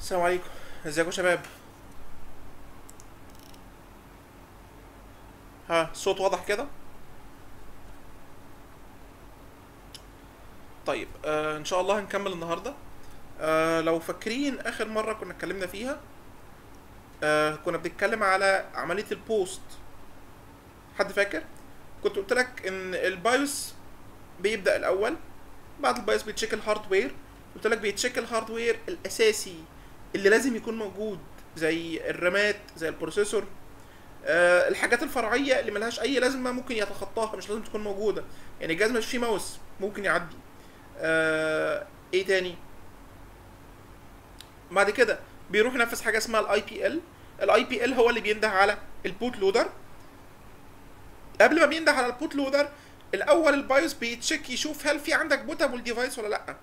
السلام عليكم ازيكم يا شباب ها الصوت واضح كده طيب آه ان شاء الله هنكمل النهارده آه لو فاكرين اخر مره كنا اتكلمنا فيها آه كنا بنتكلم على عمليه البوست حد فاكر كنت قلت لك ان البايوس بيبدا الاول بعد البايوس بيتشيك الهاردوير قلت لك بيتشيك الهاردوير الاساسي اللي لازم يكون موجود زي الرامات زي البروسيسور أه الحاجات الفرعيه اللي ملهاش اي لازمه ممكن يتخطاها مش لازم تكون موجوده يعني الجهاز مش فيه ماوس ممكن يعدي أه ايه تاني بعد كده بيروح ينفذ حاجه اسمها الاي بي ال الاي بي ال هو اللي بينده على البوت لودر قبل ما بينده على البوت لودر الاول البايوس بيتشيك يشوف هل في عندك بوتابل ديفايس ولا لا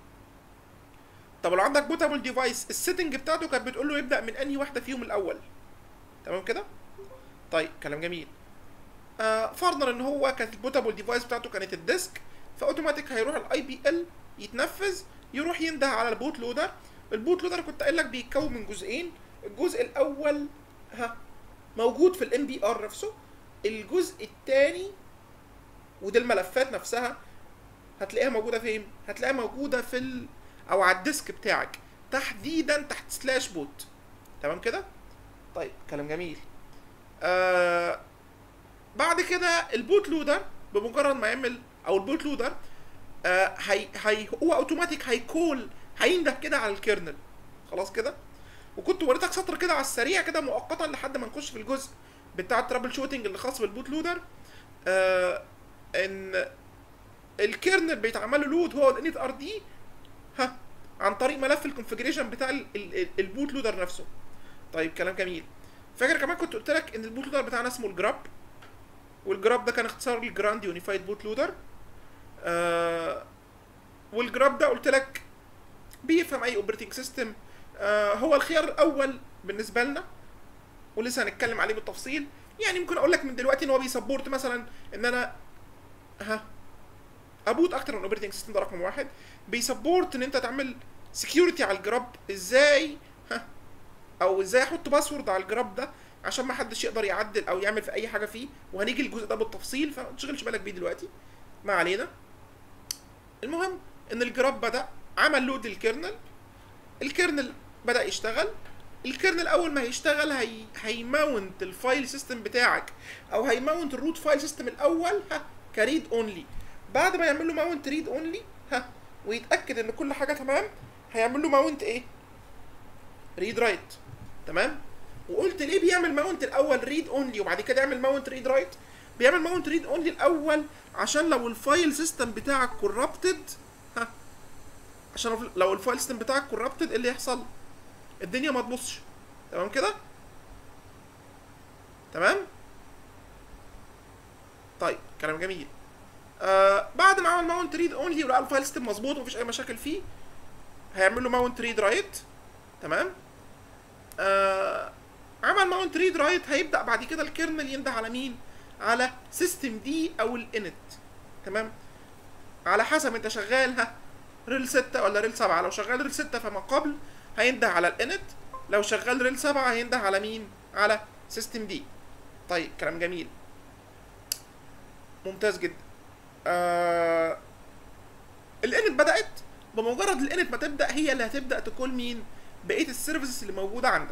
طب لو عندك بوتابل ديفايس السيتنج بتاعته كانت بتقول له يبدا من انهي واحده فيهم الاول تمام كده طيب كلام جميل آه فرضا ان هو كانت البوتابل ديفايس بتاعته كانت الديسك فاوتوماتيك هيروح الاي بي ال يتنفذ يروح ينده على البوت لودر البوت لودر كنت قايل لك بيتكون من جزئين الجزء الاول ها موجود في الام بي ار نفسه الجزء الثاني ودي الملفات نفسها هتلاقيها موجوده فين هتلاقيها موجوده في ال... او على الديسك بتاعك تحديدا تحت سلاش بوت تمام كده طيب كلام جميل آه بعد كده البوت لودر بمجرد ما يعمل او البوت لودر آه هي هي هو اوتوماتيك هيكول هينده كده على الكيرنل خلاص كده وكنت وريتك سطر كده على السريع كده مؤقتا لحد ما نخش في الجزء بتاع الترابل شوتنج اللي خاص بالبوت لودر آه ان الكيرنل بيتعمل له لود هو الانيت ار دي ها عن طريق ملف الكونفجريشن بتاع ال ال البوت لودر نفسه طيب كلام جميل فاكر كمان كنت قلت لك ان البوت لودر بتاعنا اسمه الجراب والجراب ده كان اختصار للجراند يونيفايد بوت لودر آه والجراب ده قلت لك بيفهم اي اوبريتنج سيستم آه هو الخيار الاول بالنسبه لنا ولسه هنتكلم عليه بالتفصيل يعني ممكن اقول لك من دلوقتي ان هو بيسبورت مثلا ان انا ها ابوت اكتر من اوبريتنج سيستم ده رقم واحد بيسبورت ان انت تعمل سكيورتي على الجراب ازاي ها او ازاي احط باسورد على الجراب ده عشان ما حدش يقدر يعدل او يعمل في اي حاجه فيه وهنيجي الجزء ده بالتفصيل فما تشغلش بالك بيه دلوقتي ما علينا المهم ان الجراب بدا عمل لود للكيرنل الكيرنل بدا يشتغل الكيرنل اول ما هيشتغل هي هيماونت الفايل سيستم بتاعك او هيماونت الروت فايل سيستم الاول ها كريد اونلي بعد ما يعمل له ماونت ريد اونلي ها ويتاكد ان كل حاجه تمام هيعمل له ماونت ايه ريد رايت تمام وقلت ليه بيعمل ماونت الاول ريد اونلي وبعد كده يعمل ماونت ريد رايت بيعمل ماونت ريد اونلي الاول عشان لو الفايل سيستم بتاعك كوربتد ها عشان لو الفايل سيستم بتاعك كوربتد ايه اللي يحصل الدنيا ما تبصش تمام كده تمام طيب كلام جميل آه بعد ما عمل ماونت ريد اونلي ولقى الفايل سيستم مظبوط ومفيش اي مشاكل فيه هيعمل له ماونت ريد رايت تمام آه عمل ماونت ريد رايت هيبدا بعد كده الكيرنل ينده على مين على سيستم دي او الانت تمام على حسب انت شغال ها ريل 6 ولا ريل 7 لو شغال ريل 6 فما قبل هينده على الانت لو شغال ريل 7 هينده على مين على سيستم دي طيب كلام جميل ممتاز جدا آه الانت بدات بمجرد الانت ما تبدا هي اللي هتبدا تكون مين بقيه السيرفيسز اللي موجوده عندك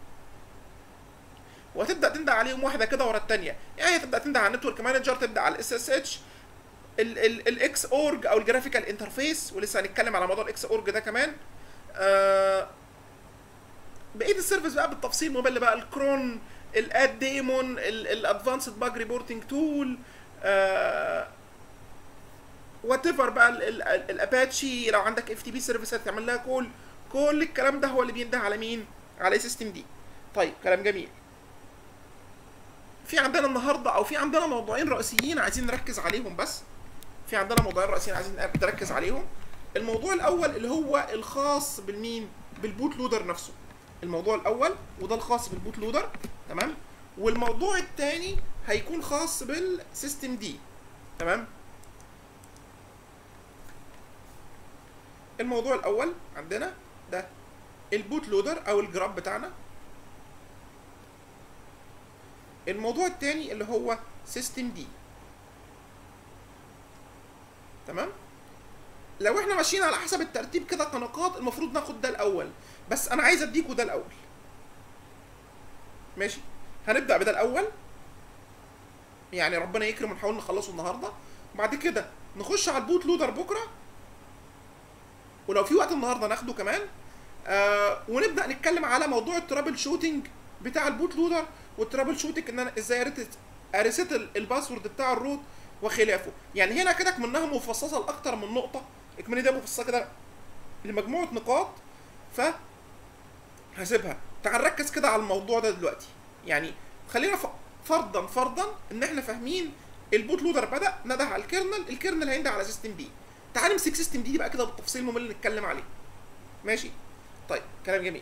وهتبدا تنده عليهم واحده كده ورا الثانيه يعني هتبدا تنده على النتورك مانجر تبدا على الاس اس اتش الاكس اورج او الجرافيكال انترفيس ولسه هنتكلم على موضوع الاكس اورج ده كمان آه بقيه السيرفيس بقى بالتفصيل مبالغ بقى الكرون الاد ديمون الادفانسد باج ريبورتنج تول وات ايفر بقى الاباتشي لو عندك اف تي بي سيرفيس هتعمل لها كول كل الكلام ده هو اللي بينده على مين؟ على سيستم دي. طيب كلام جميل. في عندنا النهارده او في عندنا موضوعين رئيسيين عايزين نركز عليهم بس. في عندنا موضوعين رئيسيين عايزين نركز عليهم. الموضوع الاول اللي هو الخاص بالمين؟ بالبوت لودر نفسه. الموضوع الاول وده الخاص بالبوت لودر تمام؟ والموضوع الثاني هيكون خاص بالسيستم دي تمام؟ الموضوع الاول عندنا ده البوت لودر او الجراب بتاعنا الموضوع التاني اللي هو سيستم دي تمام لو احنا ماشيين على حسب الترتيب كده كنقاط المفروض ناخد ده الاول بس انا عايز اديكوا ده الاول ماشي هنبدا بده الاول يعني ربنا يكرم ونحاول نخلصه النهارده بعد كده نخش على البوت لودر بكره ولو في وقت النهارده ناخده كمان آه ونبدا نتكلم على موضوع الترابل شوتنج بتاع البوت لودر والترابل شوتنج ان انا ازاي اريست اريست الباسورد بتاع الروت وخلافه يعني هنا كده منها مفصصه لاكتر من نقطه اكمني ده مفصصه كده لمجموعه نقاط ف هسيبها تعال نركز كده على الموضوع ده دلوقتي يعني خلينا ف... فرضا فرضا ان احنا فاهمين البوت لودر بدا نده على الكيرنل الكيرنل هينده على سيستم دي تعال نمسك سيستم دي بقى كده بالتفصيل ممل نتكلم عليه ماشي طيب كلام جميل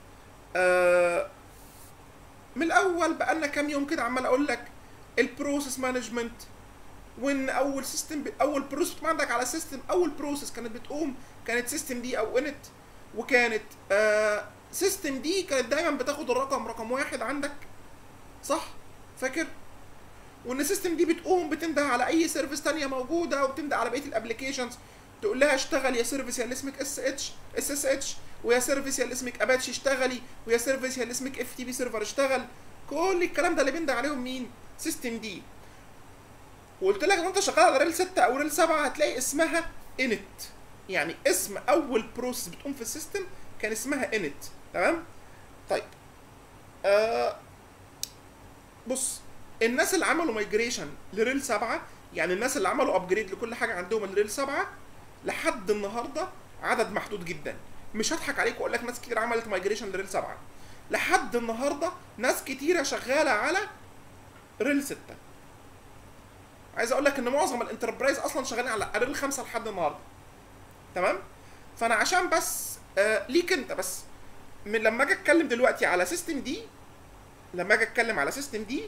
آه من الاول بقى لنا كام يوم كده عمال اقول لك البروسيس مانجمنت وان اول سيستم ب... اول بروسيس بتبقى عندك على سيستم اول بروسيس كانت بتقوم كانت سيستم دي او انت وكانت آه سيستم دي كانت دايما بتاخد الرقم رقم واحد عندك صح فاكر وان السيستم دي بتقوم بتنده على اي سيرفيس تانية موجوده وبتنده على بقيه الابلكيشنز تقول لها اشتغل يا سيرفيس يا اللي اسمك اس اتش اس اس اتش ويا سيرفيس يا اللي اسمك اباتشي اشتغلي ويا سيرفيس يا اللي اسمك اف تي بي سيرفر اشتغل كل الكلام ده اللي بينده عليهم مين سيستم دي وقلت لك لو انت شغال على ريل 6 او ريل 7 هتلاقي اسمها انت يعني اسم اول بروسيس بتقوم في السيستم كان اسمها انت تمام طيب آه بص الناس اللي عملوا مايجريشن لريل 7 يعني الناس اللي عملوا ابجريد لكل حاجه عندهم الريل 7 لحد النهارده عدد محدود جدا مش هضحك عليك واقول لك ناس كتير عملت مايجريشن لريل 7 لحد النهارده ناس كتيره شغاله على ريل 6 عايز اقول لك ان معظم الانتربرايز اصلا شغالين على ريل 5 لحد النهارده تمام فانا عشان بس آه ليك انت بس من لما اجي اتكلم دلوقتي على سيستم دي لما اجي اتكلم على سيستم دي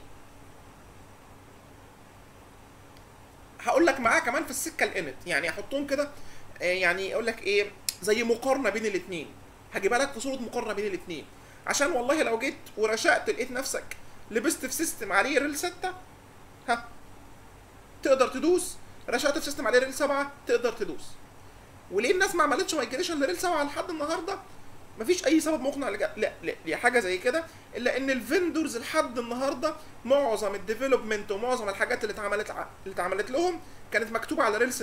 هقول لك معاه كمان في السكه الانت يعني احطهم كده آه يعني اقول لك ايه زي مقارنه بين الاثنين هجيبها لك في صوره مقارنه بين الاثنين عشان والله لو جيت ورشقت لقيت نفسك لبست في سيستم عليه ريل 6 ها تقدر تدوس رشقت في سيستم عليه ريل 7 تقدر تدوس وليه الناس ما عملتش مايجريشن لريل 7 لحد النهارده مفيش اي سبب مقنع لج... لا لا لحاجه زي كده الا ان الفندورز لحد النهارده معظم الديفلوبمنت ومعظم الحاجات اللي اتعملت ع... اللي اتعملت لهم كانت مكتوبه على ريل 6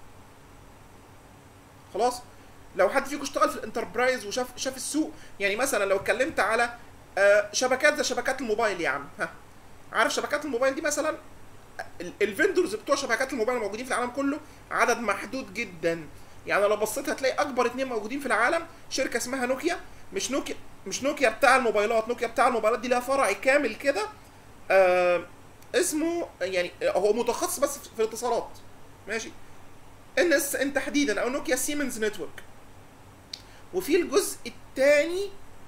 خلاص لو حد فيكم اشتغل في الانتربرايز وشاف شاف السوق يعني مثلا لو اتكلمت على آه شبكات زي شبكات الموبايل يا عم ها عارف شبكات الموبايل دي مثلا الفندورز بتوع شبكات الموبايل الموجودين في العالم كله عدد محدود جدا يعني لو بصيت هتلاقي اكبر اتنين موجودين في العالم شركه اسمها نوكيا مش نوكيا مش نوكيا بتاع الموبايلات نوكيا بتاع الموبايلات دي لها فرع كامل كده آه اسمه يعني هو متخصص بس في الاتصالات ماشي ان اس ان تحديدا او نوكيا سيمنز نتورك وفي الجزء الثاني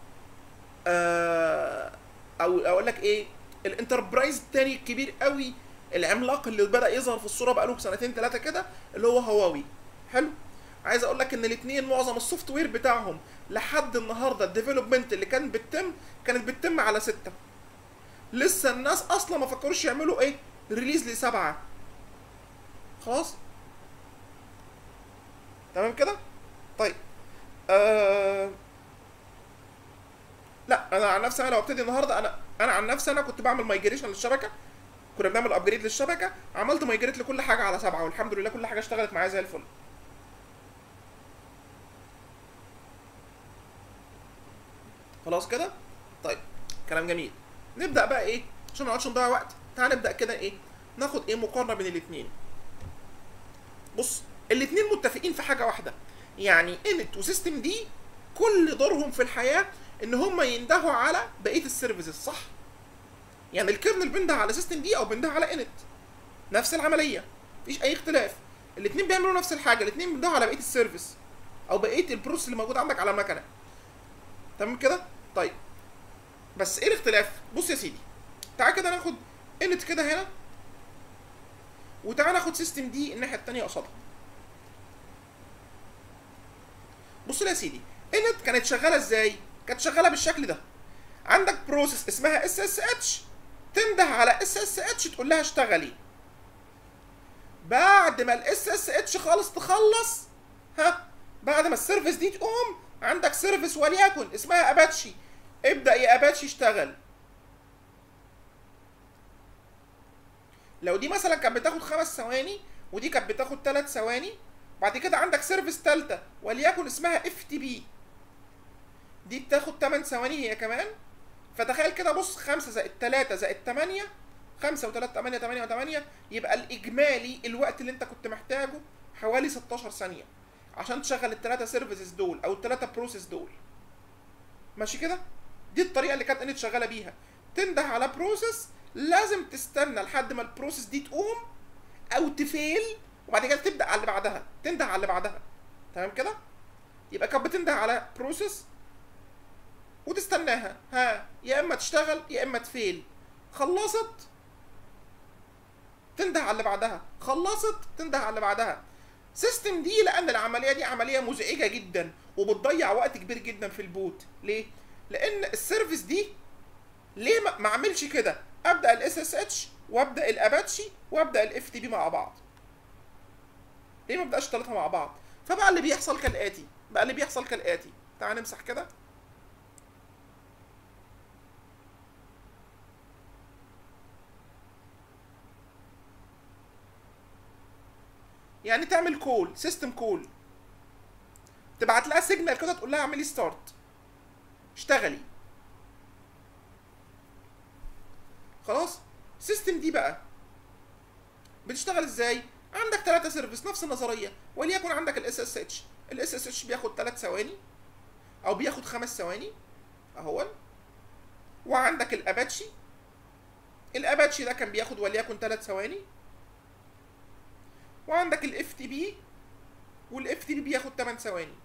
آه او اقول لك ايه الانتربرايز الثاني الكبير قوي العملاق اللي بدا يظهر في الصوره بقاله سنتين ثلاثه كده اللي هو هواوي حلو عايز اقول لك ان الاثنين معظم السوفت وير بتاعهم لحد النهارده الديفلوبمنت اللي كانت بتتم كانت بتتم على ستة لسه الناس اصلا ما فكروش يعملوا ايه ريليز لسبعة خلاص تمام كده طيب آه... لا انا عن نفسي انا لو ابتدي النهارده انا انا عن نفسي انا كنت بعمل مايجريشن للشبكه كنا بنعمل ابجريد للشبكه عملت مايجريت لكل حاجه على سبعه والحمد لله كل حاجه اشتغلت معايا زي الفل خلاص كده طيب كلام جميل نبدا بقى ايه عشان ما نقعدش نضيع وقت تعال نبدا كده ايه ناخد ايه مقارنه بين الاثنين بص الاثنين متفقين في حاجه واحده يعني انت وسيستم دي كل دورهم في الحياه ان هم يندهوا على بقيه السيرفيسز صح يعني الكيرنل بينده على سيستم دي او بينده على انت نفس العمليه مفيش اي اختلاف الاثنين بيعملوا نفس الحاجه الاثنين بيندهوا على بقيه السيرفيس او بقيه البروسيس اللي موجود عندك على المكنه تمام كده طيب بس ايه الاختلاف بص يا سيدي تعال كده ناخد انت كده هنا وتعال ناخد سيستم دي الناحيه الثانيه قصادها بص لي يا سيدي انت كانت شغاله ازاي كانت شغاله بالشكل ده عندك بروسيس اسمها اس اس اتش تنده على اس اس اتش تقول لها اشتغلي بعد ما الاس اس اتش خالص تخلص ها بعد ما السيرفيس دي تقوم عندك سيرفيس وليكن اسمها اباتشي ابدا يا اباتشي اشتغل لو دي مثلا كانت بتاخد خمس ثواني ودي كانت بتاخد ثلاث ثواني بعد كده عندك سيرفيس ثالثه وليكن اسمها اف تي بي دي بتاخد 8 ثواني هي كمان فتخيل كده بص 5 زائد 3 زائد 8 5 و3 8 8 و8 يبقى الاجمالي الوقت اللي انت كنت محتاجه حوالي 16 ثانيه عشان تشغل الثلاثه سيرفيسز دول او الثلاثه بروسيس دول ماشي كده دي الطريقه اللي كانت انت شغاله بيها تنده على بروسيس لازم تستنى لحد ما البروسيس دي تقوم او تفيل وبعد كده تبدا على اللي بعدها تنده على اللي بعدها تمام كده يبقى كانت بتنده على بروسيس وتستناها ها يا اما تشتغل يا اما تفيل خلصت تنده على اللي بعدها خلصت تنده على اللي بعدها سيستم دي لان العمليه دي عمليه مزعجه جدا وبتضيع وقت كبير جدا في البوت ليه لان السيرفيس دي ليه ما ما اعملش كده ابدا الاس اس اتش وابدا الاباتشي وابدا الاف تي بي مع بعض ليه ما ابداش ثلاثه مع بعض فبقى اللي بيحصل كالاتي بقى اللي بيحصل كالاتي تعال نمسح كده يعني تعمل كول سيستم كول تبعت لها سيجنال كده تقول لها اعملي ستارت اشتغلي خلاص سيستم دي بقى بتشتغل ازاي عندك ثلاثة سيرفيس نفس النظريه وليكن عندك الاس اس اتش الاس اس اتش بياخد 3 ثواني او بياخد خمس ثواني اهو وعندك الاباتشي الاباتشي ده كان بياخد وليكن 3 ثواني وعندك الاف تي بي والاف تي بي بياخد 8 ثواني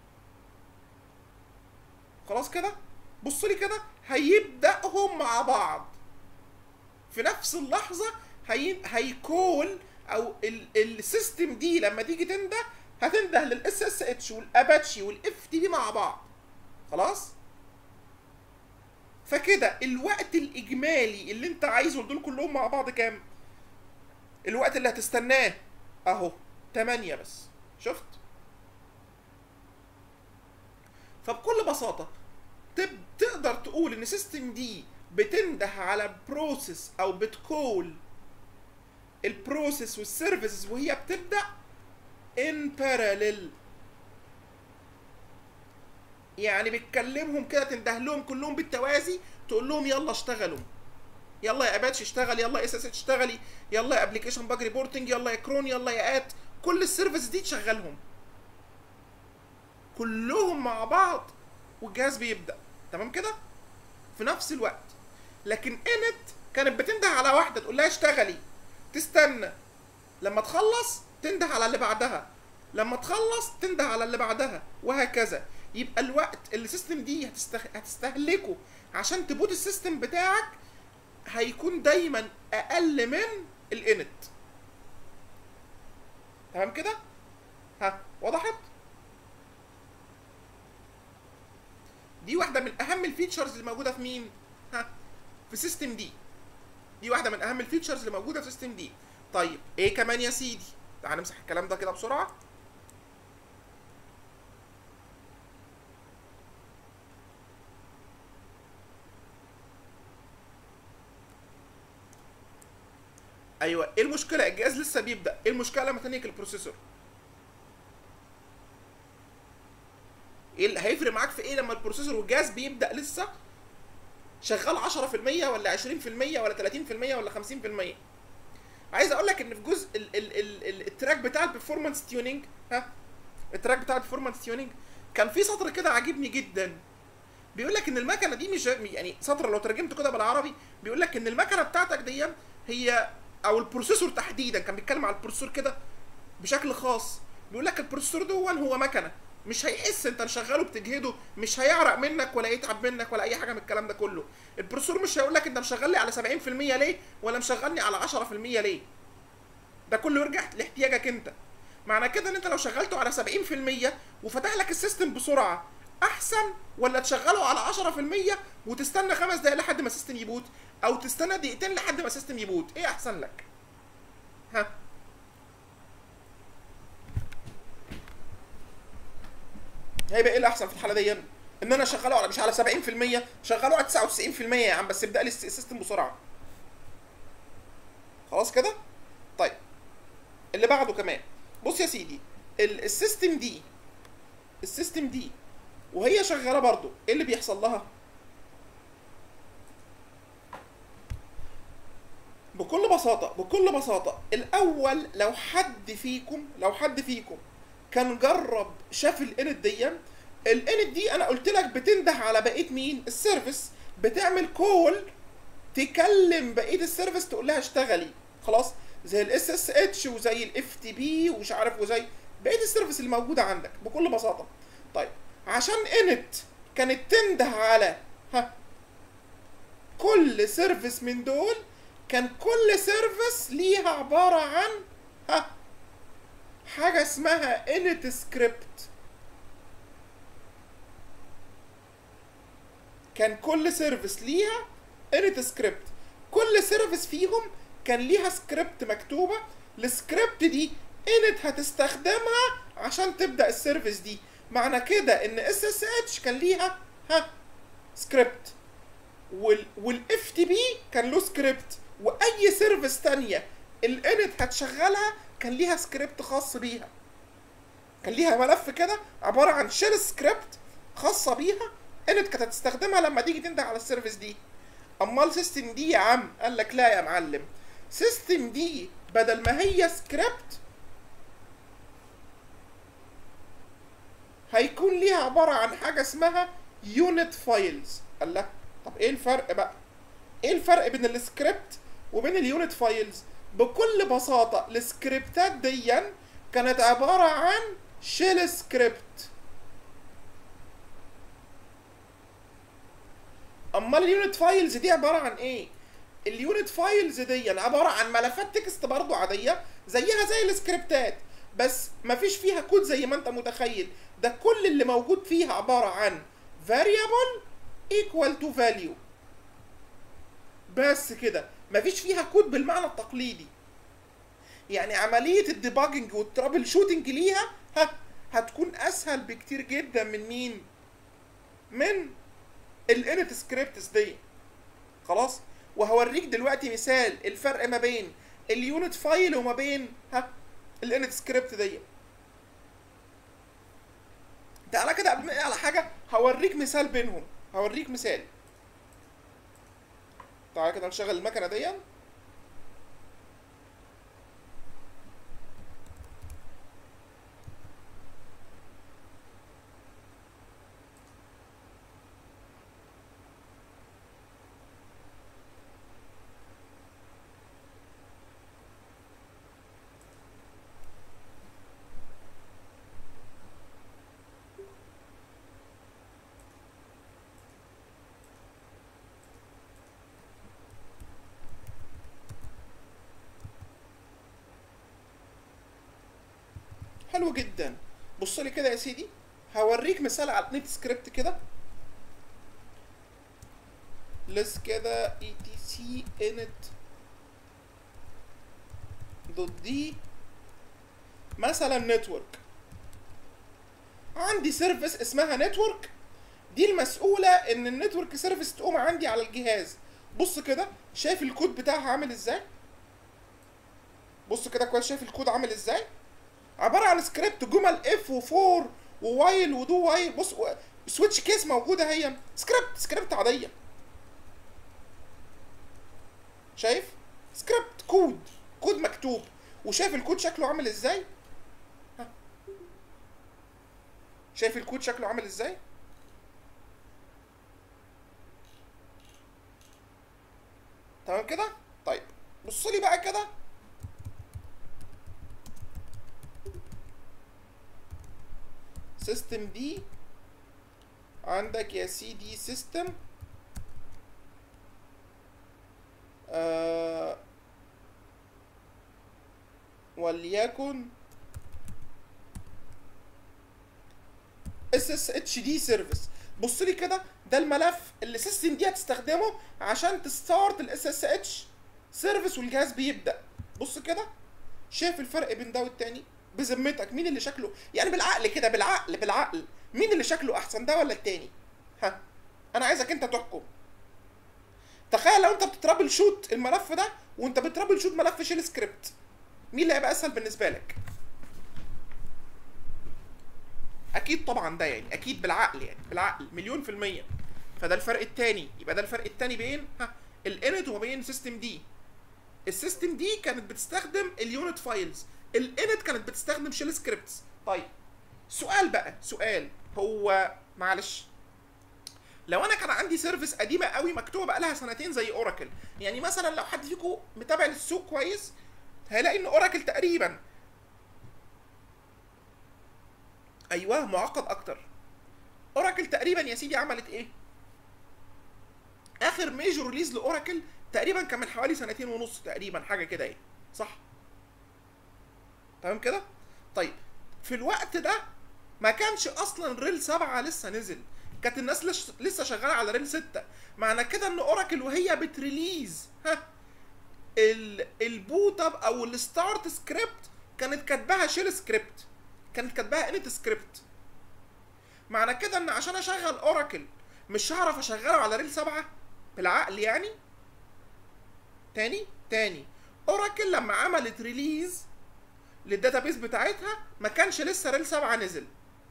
خلاص كده بص لي كده هيبداهم مع بعض في نفس اللحظه هي... هيكول او ال... السيستم دي لما تيجي تنده هتنده للاس اس اتش والاباتشي والاف تي بي مع بعض خلاص فكده الوقت الاجمالي اللي انت عايزه دول كلهم مع بعض كام الوقت اللي هتستناه اهو 8 بس شفت فبكل بساطه تب... تقدر تقول ان سيستم دي بتنده على بروسيس او بتكول البروسيس والسيرفيسز وهي بتبدا ان باراليل يعني بتكلمهم كده تنده لهم كلهم بالتوازي تقول لهم يلا اشتغلوا يلا يا اباتش اشتغل يلا اس اس اشتغلي يلا يا ابلكيشن باج ريبورتنج يلا يا كرون يلا يا ات كل السيرفيس دي تشغلهم كلهم مع بعض والجهاز بيبدا تمام كده في نفس الوقت لكن انت كانت بتنده على واحده تقول لها اشتغلي تستنى لما تخلص تنده على اللي بعدها لما تخلص تنده على اللي بعدها وهكذا يبقى الوقت اللي السيستم دي هتستخ... هتستهلكه عشان تبوت السيستم بتاعك هيكون دايما اقل من الانت تمام كده ها وضحت دي واحده من اهم الفيتشرز اللي موجوده في مين ها في سيستم دي دي واحده من اهم الفيتشرز اللي موجوده في سيستم دي طيب ايه كمان يا سيدي تعال نمسح الكلام ده كده بسرعه ايوه ايه المشكله الجهاز لسه بيبدا ايه المشكله لما تنيك البروسيسور ايه اللي هيفرق معاك في ايه لما البروسيسور والجهاز بيبدا لسه شغال 10% ولا 20% ولا 30% ولا 50% عايز اقول لك ان في جزء ال ال ال ال التراك بتاع البرفورمانس تيوننج ها التراك بتاع البرفورمانس تيوننج كان في سطر كده عاجبني جدا بيقول لك ان المكنه دي مش يعني سطر لو ترجمته كده بالعربي بيقول لك ان المكنه بتاعتك دي هي او البروسيسور تحديدا كان بيتكلم على البروسيسور كده بشكل خاص بيقول لك البروسيسور ده هو مكنه مش هيحس انت مشغله بتجهده مش هيعرق منك ولا يتعب منك ولا اي حاجه من الكلام ده كله البروسيسور مش هيقول لك انت مشغل لي على 70% ليه ولا مشغلني على 10% ليه ده كله يرجع لاحتياجك انت معنى كده ان انت لو شغلته على 70% وفتح لك السيستم بسرعه احسن ولا تشغله على 10% وتستنى خمس دقايق لحد ما السيستم يبوت او تستنى دقيقتين لحد ما السيستم يبوت ايه احسن لك ها هيبقى ايه الاحسن في الحاله دي ان انا اشغله على مش على 70% شغله على 99% يا عم بس ابدا لي السيستم بسرعه خلاص كده طيب اللي بعده كمان بص يا سيدي ال- السيستم دي السيستم دي وهي شغاله برضو ايه اللي بيحصل لها بكل بساطة بكل بساطة الأول لو حد فيكم لو حد فيكم كان جرب شاف الانت دي الانت دي أنا قلت لك بتنده على بقية مين؟ السيرفيس بتعمل كول تكلم بقية السيرفيس تقول لها اشتغلي خلاص زي الاس اس اتش وزي الاف تي بي ومش عارف وزي بقية السيرفيس اللي موجودة عندك بكل بساطة طيب عشان انت كانت تنده على ها كل سيرفيس من دول كان كل سيرفيس ليها عبارة عن ها حاجة اسمها init script كان كل سيرفيس ليها init script كل سيرفيس فيهم كان ليها سكريبت مكتوبة السكريبت دي init هتستخدمها عشان تبدأ السيرفيس دي معنى كده ان اس اس اتش كان ليها ها سكريبت وال والاف تي بي كان له سكريبت واي سيرفيس تانية الانت هتشغلها كان ليها سكريبت خاص بيها كان ليها ملف كده عباره عن شيل سكريبت خاصه بيها انت كانت هتستخدمها لما تيجي تنده على السيرفيس دي امال سيستم دي يا عم قال لك لا يا معلم سيستم دي بدل ما هي سكريبت هيكون ليها عباره عن حاجه اسمها يونت فايلز قال لك طب ايه الفرق بقى ايه الفرق بين السكريبت وبين اليونت فايلز بكل بساطة السكريبتات دي كانت عبارة عن شيل سكريبت امال اليونت فايلز دي عبارة عن ايه اليونت فايلز دي عبارة عن ملفات تكست برضو عادية زيها زي السكريبتات بس مفيش فيها كود زي ما انت متخيل ده كل اللي موجود فيها عبارة عن variable equal to value بس كده مفيش فيها كود بالمعنى التقليدي يعني عملية الديباجنج والترابل شوتنج ليها ها هتكون اسهل بكتير جدا من مين من الانت سكريبتس دي خلاص وهوريك دلوقتي مثال الفرق ما بين اليونت فايل وما بين ها الانت سكريبت دي تعالى كده قبل ما ننقل على حاجه هوريك مثال بينهم هوريك مثال تعالى كده نشغل المكنه دي حلو جدا بص لي كده يا سيدي هوريك مثال على نت سكريبت كده لس كده اي تي سي انت دوت دي مثلا نتورك عندي سيرفيس اسمها نتورك دي المسؤولة ان النتورك سيرفيس تقوم عندي على الجهاز بص كده شايف الكود بتاعها عامل ازاي بص كده كويس شايف الكود عامل ازاي عباره عن سكريبت جمل اف و4 ووايل ودو وايل بص و... سويتش كيس موجوده هي سكريبت سكريبت عاديه شايف سكريبت كود كود مكتوب وشايف الكود شكله عامل ازاي ها. شايف الكود شكله عامل ازاي تمام كده طيب بص لي بقى كده سيستم دي عندك يا سيدي سيستم آه وليكن اس اس اتش دي سيرفيس بص لي كده ده الملف اللي السيستم دي هتستخدمه عشان تستارت الاس اس اتش سيرفيس والجهاز بيبدا بص كده شايف الفرق بين ده والتاني بذمتك مين اللي شكله يعني بالعقل كده بالعقل بالعقل مين اللي شكله احسن ده ولا التاني ها انا عايزك انت تحكم تخيل لو انت بتترابل شوت الملف ده وانت بترابل شوت ملف شيل سكريبت مين اللي هيبقى اسهل بالنسبه لك اكيد طبعا ده يعني اكيد بالعقل يعني بالعقل مليون في الميه فده الفرق التاني يبقى ده الفرق التاني بين ها الانت وما بين سيستم دي السيستم دي كانت بتستخدم اليونت فايلز الانت كانت بتستخدم شيل سكريبتس طيب سؤال بقى سؤال هو معلش لو انا كان عندي سيرفيس قديمه قوي مكتوبه بقى لها سنتين زي اوراكل يعني مثلا لو حد فيكم متابع السوق كويس هيلاقي ان اوراكل تقريبا ايوه معقد اكتر اوراكل تقريبا يا سيدي عملت ايه اخر ميجور ريليز لاوراكل تقريبا كان من حوالي سنتين ونص تقريبا حاجه كده ايه صح تمام كده طيب في الوقت ده ما كانش اصلا ريل 7 لسه نزل كانت الناس لش- لسه شغاله على ريل 6 معنى كده ان اوراكل وهي بتريليز ها ال البوت اب او الستارت سكريبت كانت كاتباها شيل سكريبت كانت كاتباها انت سكريبت معنى كده ان عشان اشغل اوراكل مش هعرف اشغله على ريل 7 بالعقل يعني تاني تاني اوراكل لما عملت ريليز للداتابيس بتاعتها ما كانش لسه ريل 7 نزل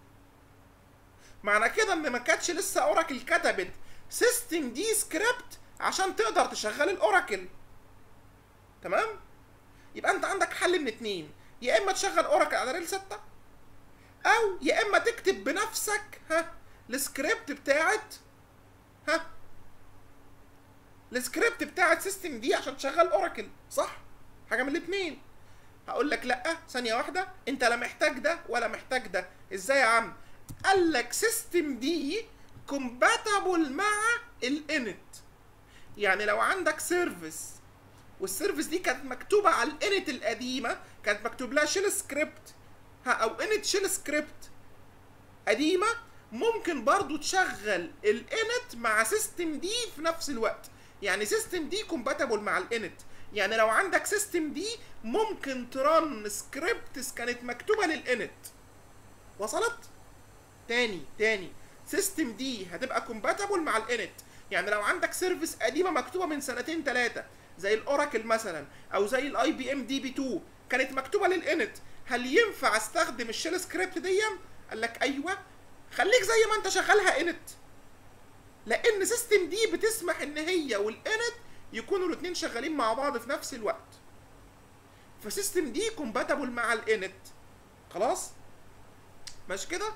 معنى كده ان ما كانتش لسه اوراكل كتبت سيستم دي سكريبت عشان تقدر تشغل الاوراكل تمام يبقى انت عندك حل من اتنين يا اما تشغل اوراكل على ريل 6 او يا اما تكتب بنفسك ها السكريبت بتاعت ها السكريبت بتاعت سيستم دي عشان تشغل اوراكل صح حاجه من الاثنين هقول لك لا ثانيه واحده انت لا محتاج ده ولا محتاج ده ازاي يا عم قال لك سيستم دي كومباتبل مع الانت يعني لو عندك سيرفيس والسيرفيس دي كانت مكتوبه على الانت القديمه كانت مكتوب لها شيل سكريبت ها او انت شيل سكريبت قديمه ممكن برضو تشغل الانت مع سيستم دي في نفس الوقت يعني سيستم دي كومباتبل مع الانت يعني لو عندك سيستم دي ممكن ترن سكريبتس كانت مكتوبه للانت وصلت تاني تاني سيستم دي هتبقى كومباتبل مع الانت يعني لو عندك سيرفيس قديمه مكتوبه من سنتين ثلاثه زي الاوراكل مثلا او زي الاي بي ام دي بي 2 كانت مكتوبه للانت هل ينفع استخدم الشيل سكريبت دي قال لك ايوه خليك زي ما انت شغالها انت لان سيستم دي بتسمح ان هي والانت يكونوا الاثنين شغالين مع بعض في نفس الوقت فسيستم دي كومباتبل مع الانت خلاص مش كده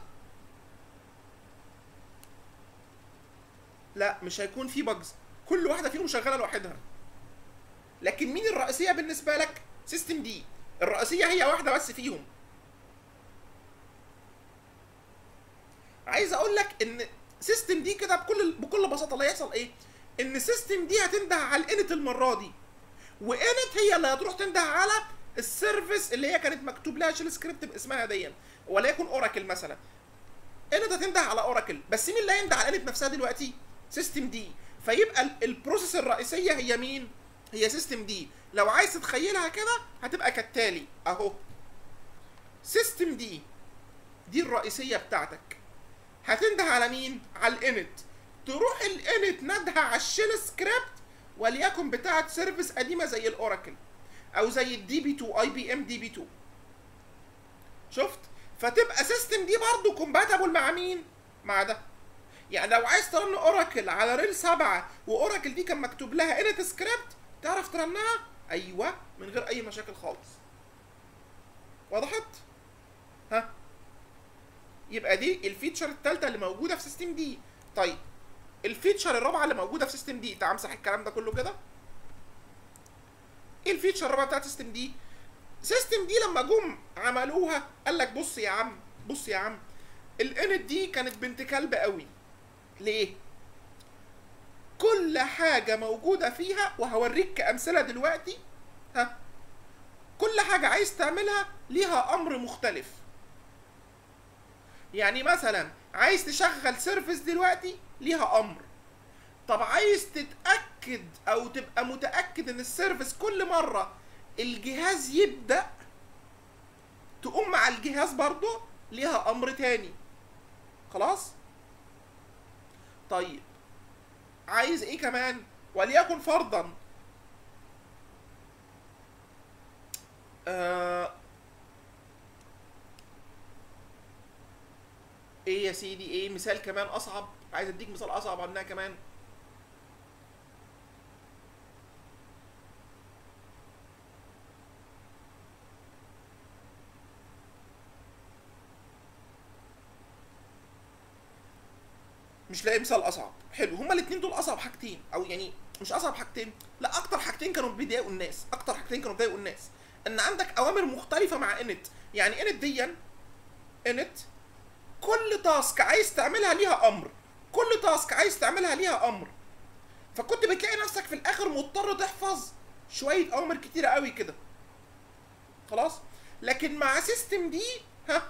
لا مش هيكون في بجز كل واحده فيهم شغاله لوحدها لكن مين الرئيسيه بالنسبه لك سيستم دي الرئيسيه هي واحده بس فيهم عايز اقول لك ان سيستم دي كده بكل بكل بساطه اللي هيحصل ايه ان سيستم دي هتنده على الانت المره دي وانت هي اللي هتروح تنده على السيرفيس اللي هي كانت مكتوب لها شيل سكريبت باسمها دي وليكن اوراكل مثلا انت هتنده على اوراكل بس مين اللي هينده على الانت نفسها دلوقتي سيستم دي فيبقى ال- البروسيس الرئيسيه هي مين هي سيستم دي لو عايز تتخيلها كده هتبقى كالتالي اهو سيستم دي دي الرئيسيه بتاعتك هتنده على مين على الانت تروح الانت ندها على الشيل سكريبت وليكن بتاعه سيرفيس قديمه زي الاوراكل او زي الدي بي 2 اي بي ام دي بي 2 شفت فتبقى سيستم دي برضه كومباتبل مع مين مع ده يعني لو عايز ترن اوراكل على ريل 7 واوراكل دي كان مكتوب لها انت سكريبت تعرف ترنها ايوه من غير اي مشاكل خالص وضحت ها يبقى دي الفيتشر الثالثه اللي موجوده في سيستم دي طيب الفيتشر الرابعه اللي موجوده في سيستم دي تعال امسح الكلام ده كله كده ايه الفيتشر الرابعه بتاعت سيستم دي سيستم دي لما جم عملوها قال لك بص يا عم بص يا عم الانت دي كانت بنت كلب قوي ليه كل حاجة موجودة فيها وهوريك كأمثلة دلوقتي ها كل حاجة عايز تعملها ليها أمر مختلف يعني مثلا عايز تشغل سيرفيس دلوقتي ليها امر طب عايز تتاكد او تبقى متاكد ان السيرفيس كل مره الجهاز يبدا تقوم مع الجهاز برضه ليها امر تاني خلاص طيب عايز ايه كمان وليكن فرضا آه ايه يا سيدي ايه مثال كمان اصعب عايز اديك مثال اصعب عنها كمان مش لاقي مثال اصعب حلو هما الاثنين دول اصعب حاجتين او يعني مش اصعب حاجتين لا اكتر حاجتين كانوا بيضايقوا الناس اكتر حاجتين كانوا بيضايقوا الناس ان عندك اوامر مختلفه مع انت يعني انت ديا انت كل تاسك عايز تعملها ليها امر كل تاسك عايز تعملها ليها امر فكنت بتلاقي نفسك في الاخر مضطر تحفظ شويه اوامر كتيره قوي كده خلاص لكن مع سيستم دي ها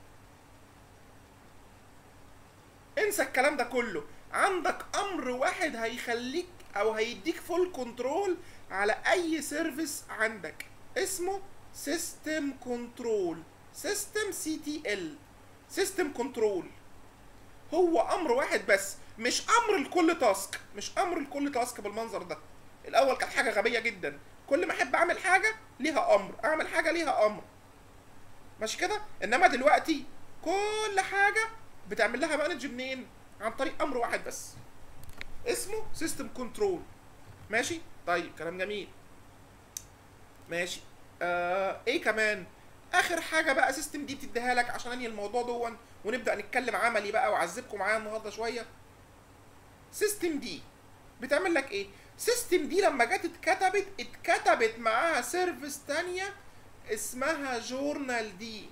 انسى الكلام ده كله عندك امر واحد هيخليك او هيديك فول كنترول على اي سيرفيس عندك اسمه سيستم كنترول سيستم سي تي ال سيستم كنترول هو امر واحد بس مش امر لكل تاسك مش امر لكل تاسك بالمنظر ده الاول كانت حاجه غبيه جدا كل ما احب اعمل حاجه ليها امر اعمل حاجه ليها امر ماشي كده انما دلوقتي كل حاجه بتعمل لها مانج منين عن طريق امر واحد بس اسمه سيستم كنترول ماشي طيب كلام جميل ماشي آه ايه كمان اخر حاجه بقى سيستم دي بتديها لك عشان انهي الموضوع دون ونبدا نتكلم عملي بقى واعذبكم معايا النهارده شويه سيستم دي بتعمل لك ايه سيستم دي لما جت اتكتبت اتكتبت معاها سيرفيس تانية اسمها جورنال دي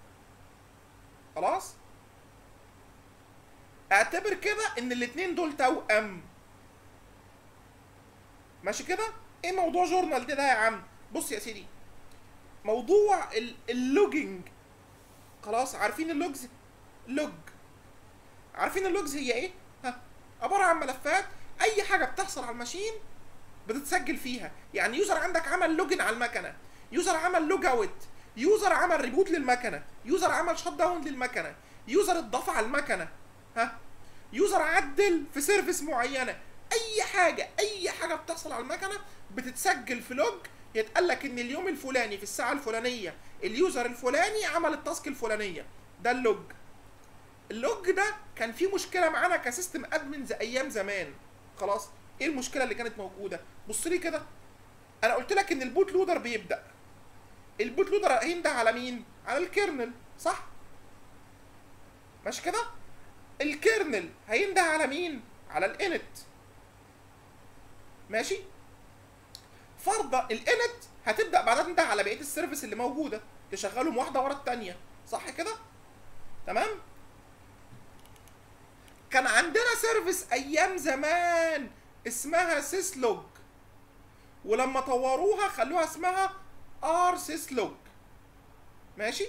خلاص اعتبر كده ان الاتنين دول توأم ماشي كده ايه موضوع جورنال دي ده يا عم بص يا سيدي موضوع ال- اللوجينج خلاص عارفين اللوجز لوج عارفين اللوجز هي ايه ها عباره عن ملفات اي حاجه بتحصل على الماشين بتتسجل فيها يعني يوزر عندك عمل لوجن على المكنه يوزر عمل لوج اوت يوزر عمل ريبوت للمكنه يوزر عمل شت داون للمكنه يوزر اتضاف على المكنه ها يوزر عدل في سيرفيس معينه اي حاجه اي حاجه بتحصل على المكنه بتتسجل في لوج يتقال لك ان اليوم الفلاني في الساعه الفلانيه اليوزر الفلاني عمل التاسك الفلانيه ده اللوج اللوج ده كان فيه مشكله معانا كسيستم ادمنز ايام زمان خلاص ايه المشكله اللي كانت موجوده بص لي كده انا قلت لك ان البوت لودر بيبدا البوت لودر هينده على مين على الكيرنل صح ماشي كده الكيرنل هينده على مين على الانت ماشي فرضا الانت هتبدا بعدها تنده على بقيه السيرفيس اللي موجوده تشغلهم واحده ورا الثانيه صح كده تمام كان عندنا سيرفيس ايام زمان اسمها سيسلوج ولما طوروها خلوها اسمها ار سيسلوج ماشي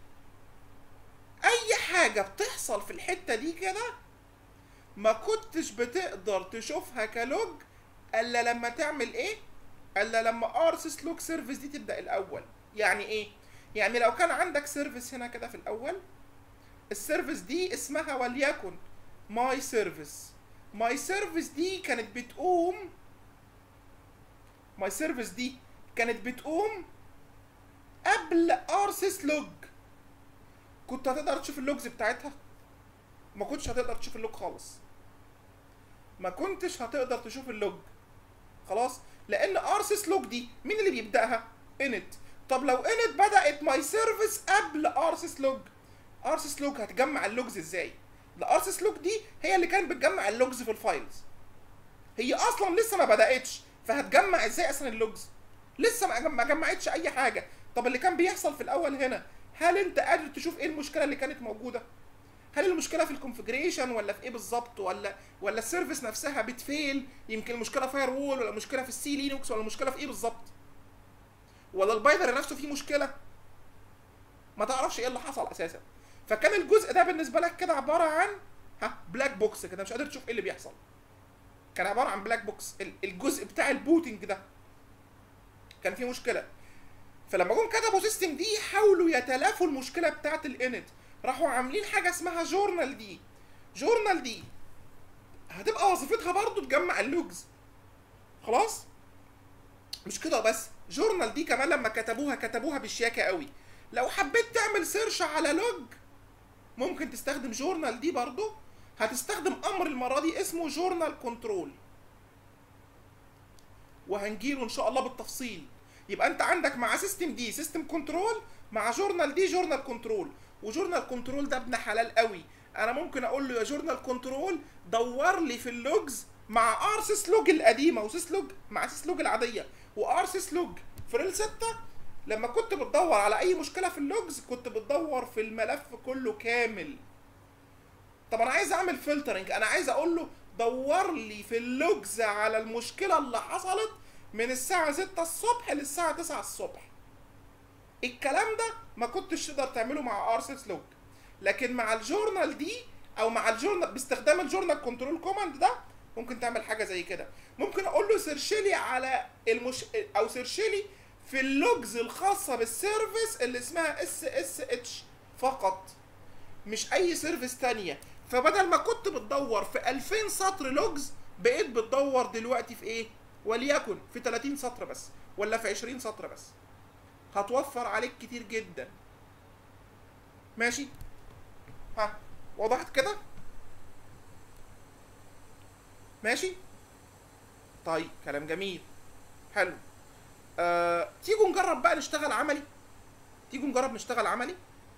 اي حاجه بتحصل في الحته دي كده ما كنتش بتقدر تشوفها كلوج الا لما تعمل ايه الا لما ار سيسلوج سيرفيس دي تبدا الاول يعني ايه يعني لو كان عندك سيرفيس هنا كده في الاول السيرفيس دي اسمها وليكن ماي سيرفيس ماي سيرفيس دي كانت بتقوم ماي سيرفيس دي كانت بتقوم قبل ارسيس لوج كنت هتقدر تشوف اللوجز بتاعتها ما كنتش هتقدر تشوف اللوج خالص ما كنتش هتقدر تشوف اللوج خلاص لان ارسيس لوج دي مين اللي بيبداها انت طب لو انت بدات ماي سيرفيس قبل ارسيس لوج ارسيس لوج هتجمع اللوجز ازاي الارسيس لوج دي هي اللي كانت بتجمع اللوجز في الفايلز هي اصلا لسه ما بداتش فهتجمع ازاي اصلا اللوجز لسه ما ما جمعتش اي حاجه طب اللي كان بيحصل في الاول هنا هل انت قادر تشوف ايه المشكله اللي كانت موجوده هل المشكله في الكونفجريشن ولا في ايه بالظبط ولا ولا السيرفيس نفسها بتفيل يمكن المشكله فاير وول ولا المشكله في السي لينكس ولا المشكله في ايه بالظبط ولا البايدر نفسه فيه مشكله ما تعرفش ايه اللي حصل اساسا فكان الجزء ده بالنسبه لك كده عباره عن ها بلاك بوكس كده مش قادر تشوف ايه اللي بيحصل كان عباره عن بلاك بوكس ال- الجزء بتاع البوتنج ده كان فيه مشكله فلما جم كتبوا سيستم دي حاولوا يتلافوا المشكله بتاعه الانت راحوا عاملين حاجه اسمها جورنال دي جورنال دي هتبقى وظيفتها برضو تجمع اللوجز خلاص مش كده بس جورنال دي كمان لما كتبوها كتبوها بالشياكه قوي لو حبيت تعمل سيرش على لوج ممكن تستخدم جورنال دي برضو هتستخدم امر المره دي اسمه جورنال كنترول وهنجيله ان شاء الله بالتفصيل يبقى انت عندك مع سيستم دي سيستم كنترول مع جورنال دي جورنال كنترول وجورنال كنترول ده ابن حلال قوي انا ممكن اقول له يا جورنال كنترول دور لي في اللوجز مع ار سيسلوج القديمه وسيسلوج مع سيسلوج العاديه وار سيسلوج في ريل 6 لما كنت بتدور على اي مشكله في اللوجز كنت بتدور في الملف كله كامل طب انا عايز اعمل فلترنج انا عايز اقول له دور لي في اللوجز على المشكله اللي حصلت من الساعه 6 الصبح للساعه 9 الصبح الكلام ده ما كنتش تقدر تعمله مع ارسس لوج لكن مع الجورنال دي او مع الجورنال باستخدام الجورنال كنترول كوماند ده ممكن تعمل حاجه زي كده ممكن اقول له سيرش لي على المش او سيرش لي في اللوجز الخاصه بالسيرفيس اللي اسمها اس اس اتش فقط مش اي سيرفيس تانية فبدل ما كنت بتدور في 2000 سطر لوجز بقيت بتدور دلوقتي في ايه وليكن في 30 سطر بس ولا في 20 سطر بس هتوفر عليك كتير جدا ماشي ها وضحت كده ماشي طيب كلام جميل حلو آه، تيجوا نجرب بقى نشتغل عملي تيجوا نجرب نشتغل عملي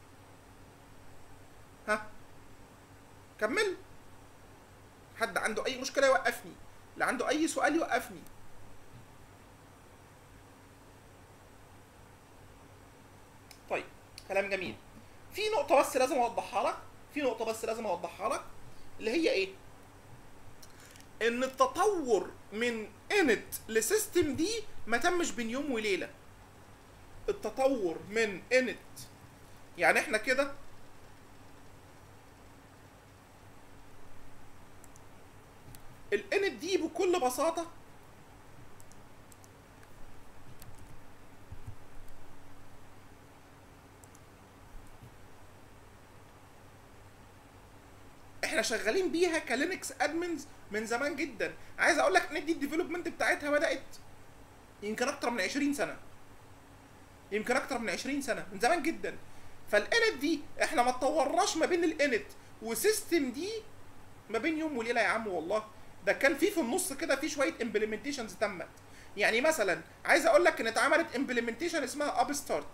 ها كمل حد عنده اي مشكله يوقفني اللي عنده اي سؤال يوقفني طيب كلام جميل في نقطه بس لازم اوضحها لك في نقطه بس لازم اوضحها لك اللي هي ايه ان التطور من انت لسيستم دي ما تمش بين يوم وليله التطور من انت يعني احنا كده الانت دي بكل بساطه احنا شغالين بيها كلينكس ادمنز من زمان جدا عايز اقول لك ان دي الديفلوبمنت بتاعتها بدات يمكن اكتر من 20 سنه يمكن اكتر من 20 سنه من زمان جدا فالانت دي احنا ما اتطورناش ما بين الانت وسيستم دي ما بين يوم وليله يا عم والله ده كان في في النص كده في شويه امبلمنتيشنز تمت يعني مثلا عايز اقول لك ان اتعملت امبلمنتيشن اسمها اب ستارت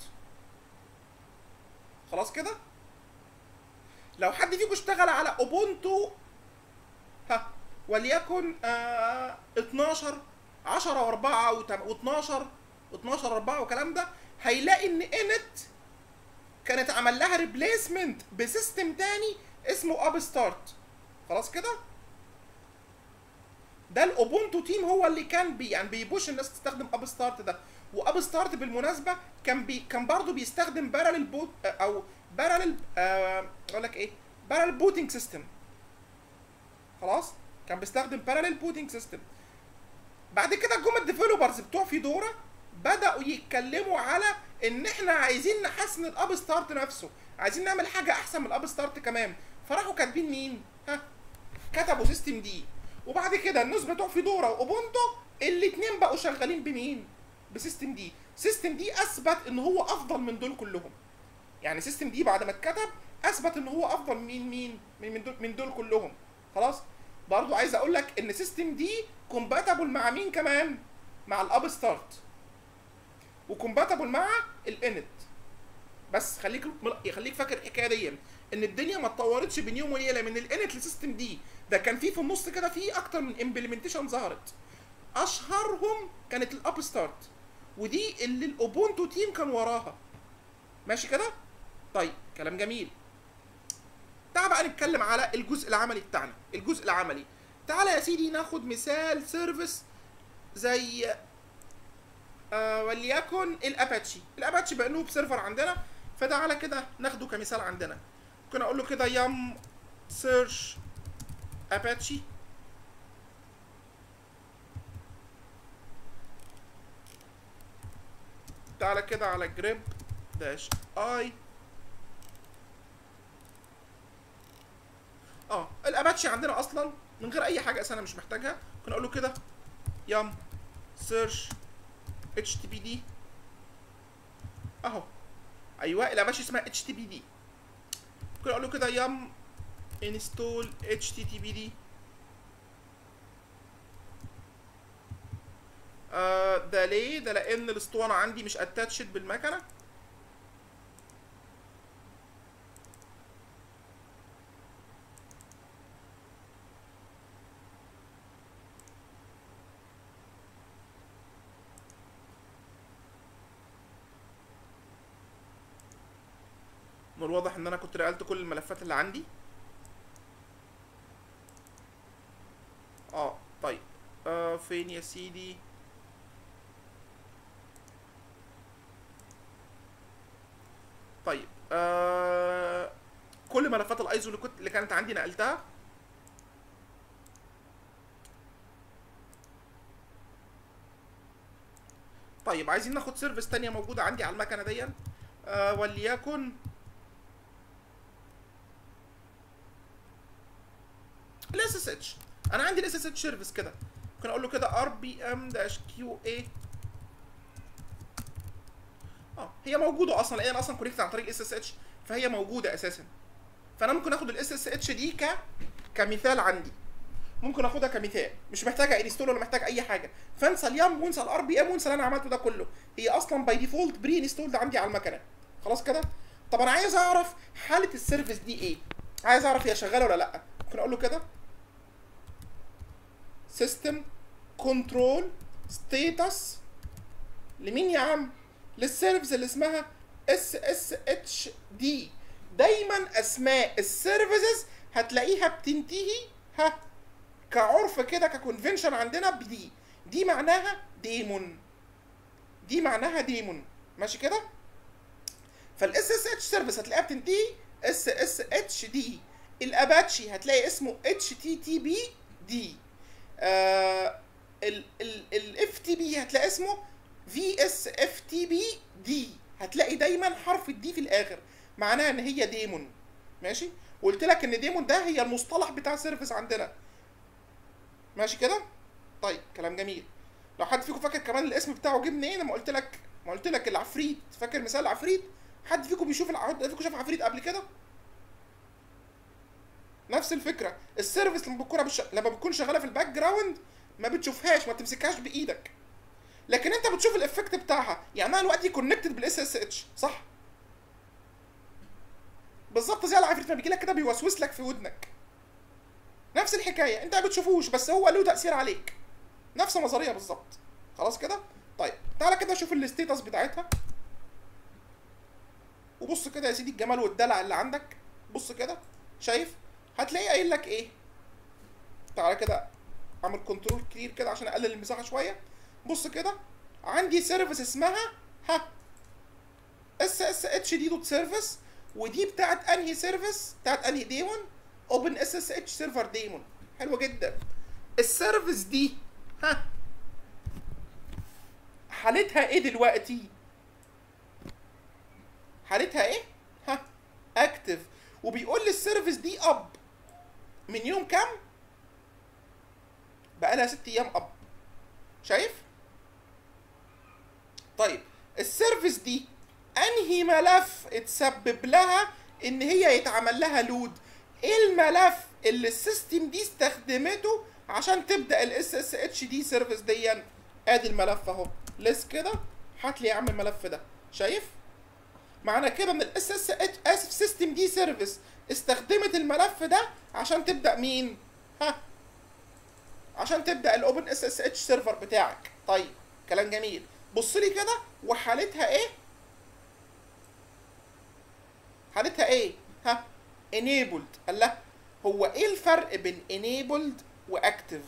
خلاص كده لو حد فيكم اشتغل على اوبونتو ها وليكن آه 12 10 و4 و12 12 4 والكلام ده هيلاقي ان انت كانت عمل لها ريبليسمنت بسيستم تاني اسمه اب ستارت خلاص كده ده الاوبونتو تيم هو اللي كان بي يعني بيبوش الناس تستخدم اب ستارت ده واب ستارت بالمناسبه كان بي كان برضه بيستخدم بارل بوت او بارل آه اقول لك ايه بارل بوتنج سيستم خلاص كان بيستخدم بارل بوتنج سيستم بعد كده جم الديفلوبرز بتوع فيدورا بداوا يتكلموا على ان احنا عايزين نحسن الاب ستارت نفسه عايزين نعمل حاجه احسن من الاب ستارت كمان فراحوا كاتبين مين ها كتبوا سيستم دي وبعد كده الناس بتوع فيدورا واوبونتو الاثنين بقوا شغالين بمين بسيستم دي سيستم دي اثبت ان هو افضل من دول كلهم يعني سيستم دي بعد ما اتكتب اثبت ان هو افضل من مين من من دول, من دول كلهم خلاص برضو عايز اقول لك ان سيستم دي كومباتبل مع مين كمان مع الاب ستارت وكومباتبل مع الانت بس خليك خليك فاكر الحكايه دي ان الدنيا ما اتطورتش بين يوم وليله من الانت لسيستم دي ده كان في في النص كده في اكتر من امبلمنتيشن ظهرت اشهرهم كانت الاب ستارت ودي اللي الاوبونتو تيم كان وراها ماشي كده طيب كلام جميل تعال بقى نتكلم على الجزء العملي بتاعنا الجزء العملي تعالى يا سيدي ناخد مثال سيرفيس زي آه وليكن الاباتشي الاباتشي بقى نوب سيرفر عندنا فتعالى كده ناخده كمثال عندنا ممكن اقول له كده يم سيرش اباتشي تعالى كده على جريب داش اي اه الاباتشي عندنا اصلا من غير اي حاجه انا مش محتاجها ممكن اقول له كده يم سيرش اتش تي بي دي اهو ايوه الاباتشي اسمها اتش تي بي دي ممكن اقول له كده يم انستول اتش تي تي بي دي آه ده ليه؟ ده لأن الاسطوانة عندي مش اتاتشد بالمكنة من الواضح ان انا كنت نقلت كل الملفات اللي عندي اه طيب آه فين يا سيدي طيب آه كل ملفات الايزو اللي كنت اللي كانت عندي نقلتها طيب عايزين ناخد سيرفيس تانية موجودة عندي على المكنة دي آه وليكن الاس اس اتش انا عندي الاس اس اتش سيرفيس كده ممكن اقول له كده ار بي ام داش كيو اي اه هي موجوده اصلا لان انا اصلا كونكت عن طريق اس اس اتش فهي موجوده اساسا فانا ممكن اخد الاس اس اتش دي ك كمثال عندي ممكن اخدها كمثال مش محتاجه انستول ولا محتاج اي حاجه فانسى اليم وانسى الار بي ام وانسى اللي انا عملته ده كله هي اصلا باي ديفولت بري انستولد عندي على المكنه خلاص كده طب انا عايز اعرف حاله السيرفيس دي ايه عايز اعرف هي شغاله ولا لا ممكن اقول له كده سيستم كنترول ستيتس لمين يا عم للسيرفيس اللي اسمها اس اس اتش دي دايما اسماء السيرفيسز هتلاقيها بتنتهي ها كعرف كده ككونفنشن عندنا بدي دي معناها ديمون دي معناها ديمون ماشي كده فالاس اس اتش سيرفيس هتلاقيها بتنتهي اس اس اتش دي الاباتشي هتلاقي اسمه اتش تي تي بي دي الاف تي بي هتلاقي اسمه في اس اف تي بي دي هتلاقي دايما حرف الدي في الاخر معناها ان هي ديمون ماشي وقلت لك ان ديمون ده هي المصطلح بتاع سيرفيس عندنا ماشي كده طيب كلام جميل لو حد فيكم فاكر كمان الاسم بتاعه جه منين ما قلت لك ما قلت لك العفريت فاكر مثال العفريت حد فيكم بيشوف الع... حد فيكم شاف عفريت قبل كده نفس الفكره السيرفيس لما بتكون بش... لما بتكون شغاله في الباك جراوند ما بتشوفهاش ما بتمسكهاش بايدك لكن انت بتشوف الافكت بتاعها يعني انا دلوقتي كونكتد بالاس اس اتش صح بالظبط زي العفريت ما بيجي لك كده بيوسوس لك في ودنك نفس الحكايه انت ما بتشوفوش بس هو له تاثير عليك نفس النظريه بالظبط خلاص كده طيب تعالى كده شوف الستيتس بتاعتها وبص كده يا سيدي الجمال والدلع اللي عندك بص كده شايف هتلاقيه قايل لك ايه تعالى كده اعمل كنترول كلير كده عشان اقلل المساحه شويه بص كده عندي سيرفيس اسمها ها اس اس اتش دي دوت سيرفيس ودي بتاعت انهي سيرفيس بتاعت انهي ديمون اوبن اس اس اتش سيرفر ديمون حلوه جدا السيرفيس دي ها حالتها ايه دلوقتي حالتها ايه ها اكتف وبيقول لي السيرفيس دي اب من يوم كام بقالها ست ايام اب شايف طيب السيرفيس دي انهي ملف اتسبب لها ان هي يتعمل لها لود ايه الملف اللي السيستم دي استخدمته عشان تبدا الاس اس اتش دي سيرفيس دي ادي الملف اهو لس كده هات لي يا عم الملف ده شايف معنى كده ان الاس اس اتش اسف سيستم دي سيرفيس استخدمت الملف ده عشان تبدا مين ها عشان تبدا الاوبن اس اس اتش سيرفر بتاعك طيب كلام جميل بص لي كده وحالتها ايه حالتها ايه ها enabled الله هو ايه الفرق بين enabled واكتف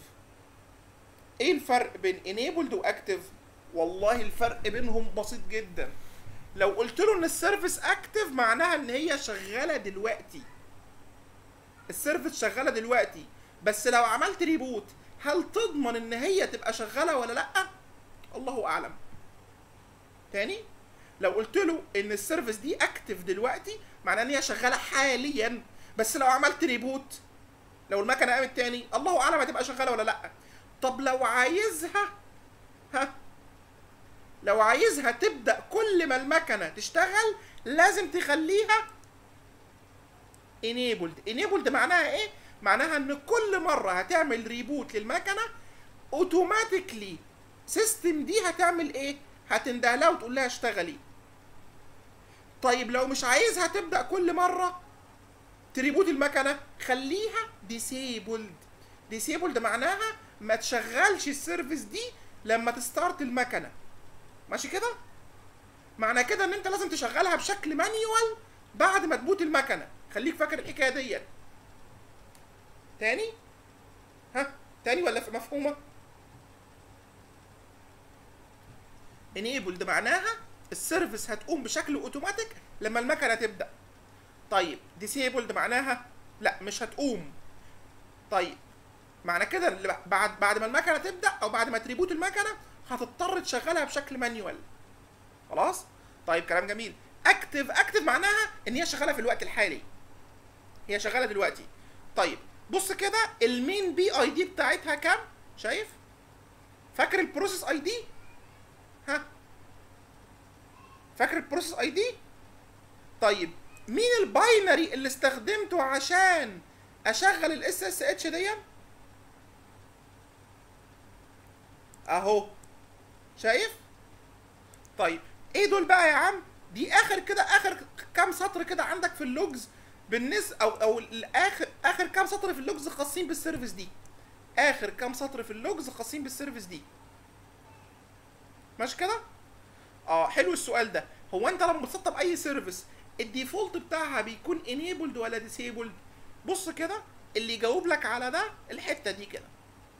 ايه الفرق بين enabled واكتف والله الفرق بينهم بسيط جدا لو قلت له ان السيرفيس اكتف معناها ان هي شغاله دلوقتي السيرفيس شغاله دلوقتي بس لو عملت ريبوت هل تضمن ان هي تبقى شغاله ولا لا الله اعلم تاني لو قلت له ان السيرفيس دي اكتف دلوقتي معناه ان هي شغاله حاليا بس لو عملت ريبوت لو المكنه قامت تاني الله اعلم هتبقى شغاله ولا لا طب لو عايزها ها لو عايزها تبدا كل ما المكنه تشتغل لازم تخليها enabled enabled معناها ايه معناها ان كل مره هتعمل ريبوت للمكنه اوتوماتيكلي سيستم دي هتعمل ايه هتنده لها وتقول لها اشتغلي طيب لو مش عايزها تبدا كل مره تريبوت المكنه خليها ديسيبلد ديسيبلد معناها ما تشغلش السيرفيس دي لما تستارت المكنه ماشي كده معنى كده ان انت لازم تشغلها بشكل مانيوال بعد ما تبوت المكنه خليك فاكر الحكايه ديت تاني ها تاني ولا مفهومه enabled معناها السيرفيس هتقوم بشكل اوتوماتيك لما المكنه تبدا طيب disabled معناها لا مش هتقوم طيب معنى كده بعد بعد ما المكنه تبدا او بعد ما تريبوت المكنه هتضطر تشغلها بشكل مانيوال خلاص طيب كلام جميل اكتف اكتف معناها ان هي شغاله في الوقت الحالي هي شغاله دلوقتي طيب بص كده المين بي اي دي بتاعتها كام شايف فاكر البروسيس اي دي ها فاكر البروسيس اي دي طيب مين الباينري اللي استخدمته عشان اشغل الاس اس اتش دي اهو شايف طيب ايه دول بقى يا عم دي اخر كده اخر كام سطر كده عندك في اللوجز بالنسبه او او الاخر اخر كام سطر في اللوجز خاصين بالسيرفيس دي اخر كام سطر في اللوجز خاصين بالسيرفيس دي ماشي كده اه حلو السؤال ده هو انت لما بتسطب اي سيرفيس الديفولت بتاعها بيكون انيبلد ولا ديسيبلد بص كده اللي يجاوب لك على ده الحته دي كده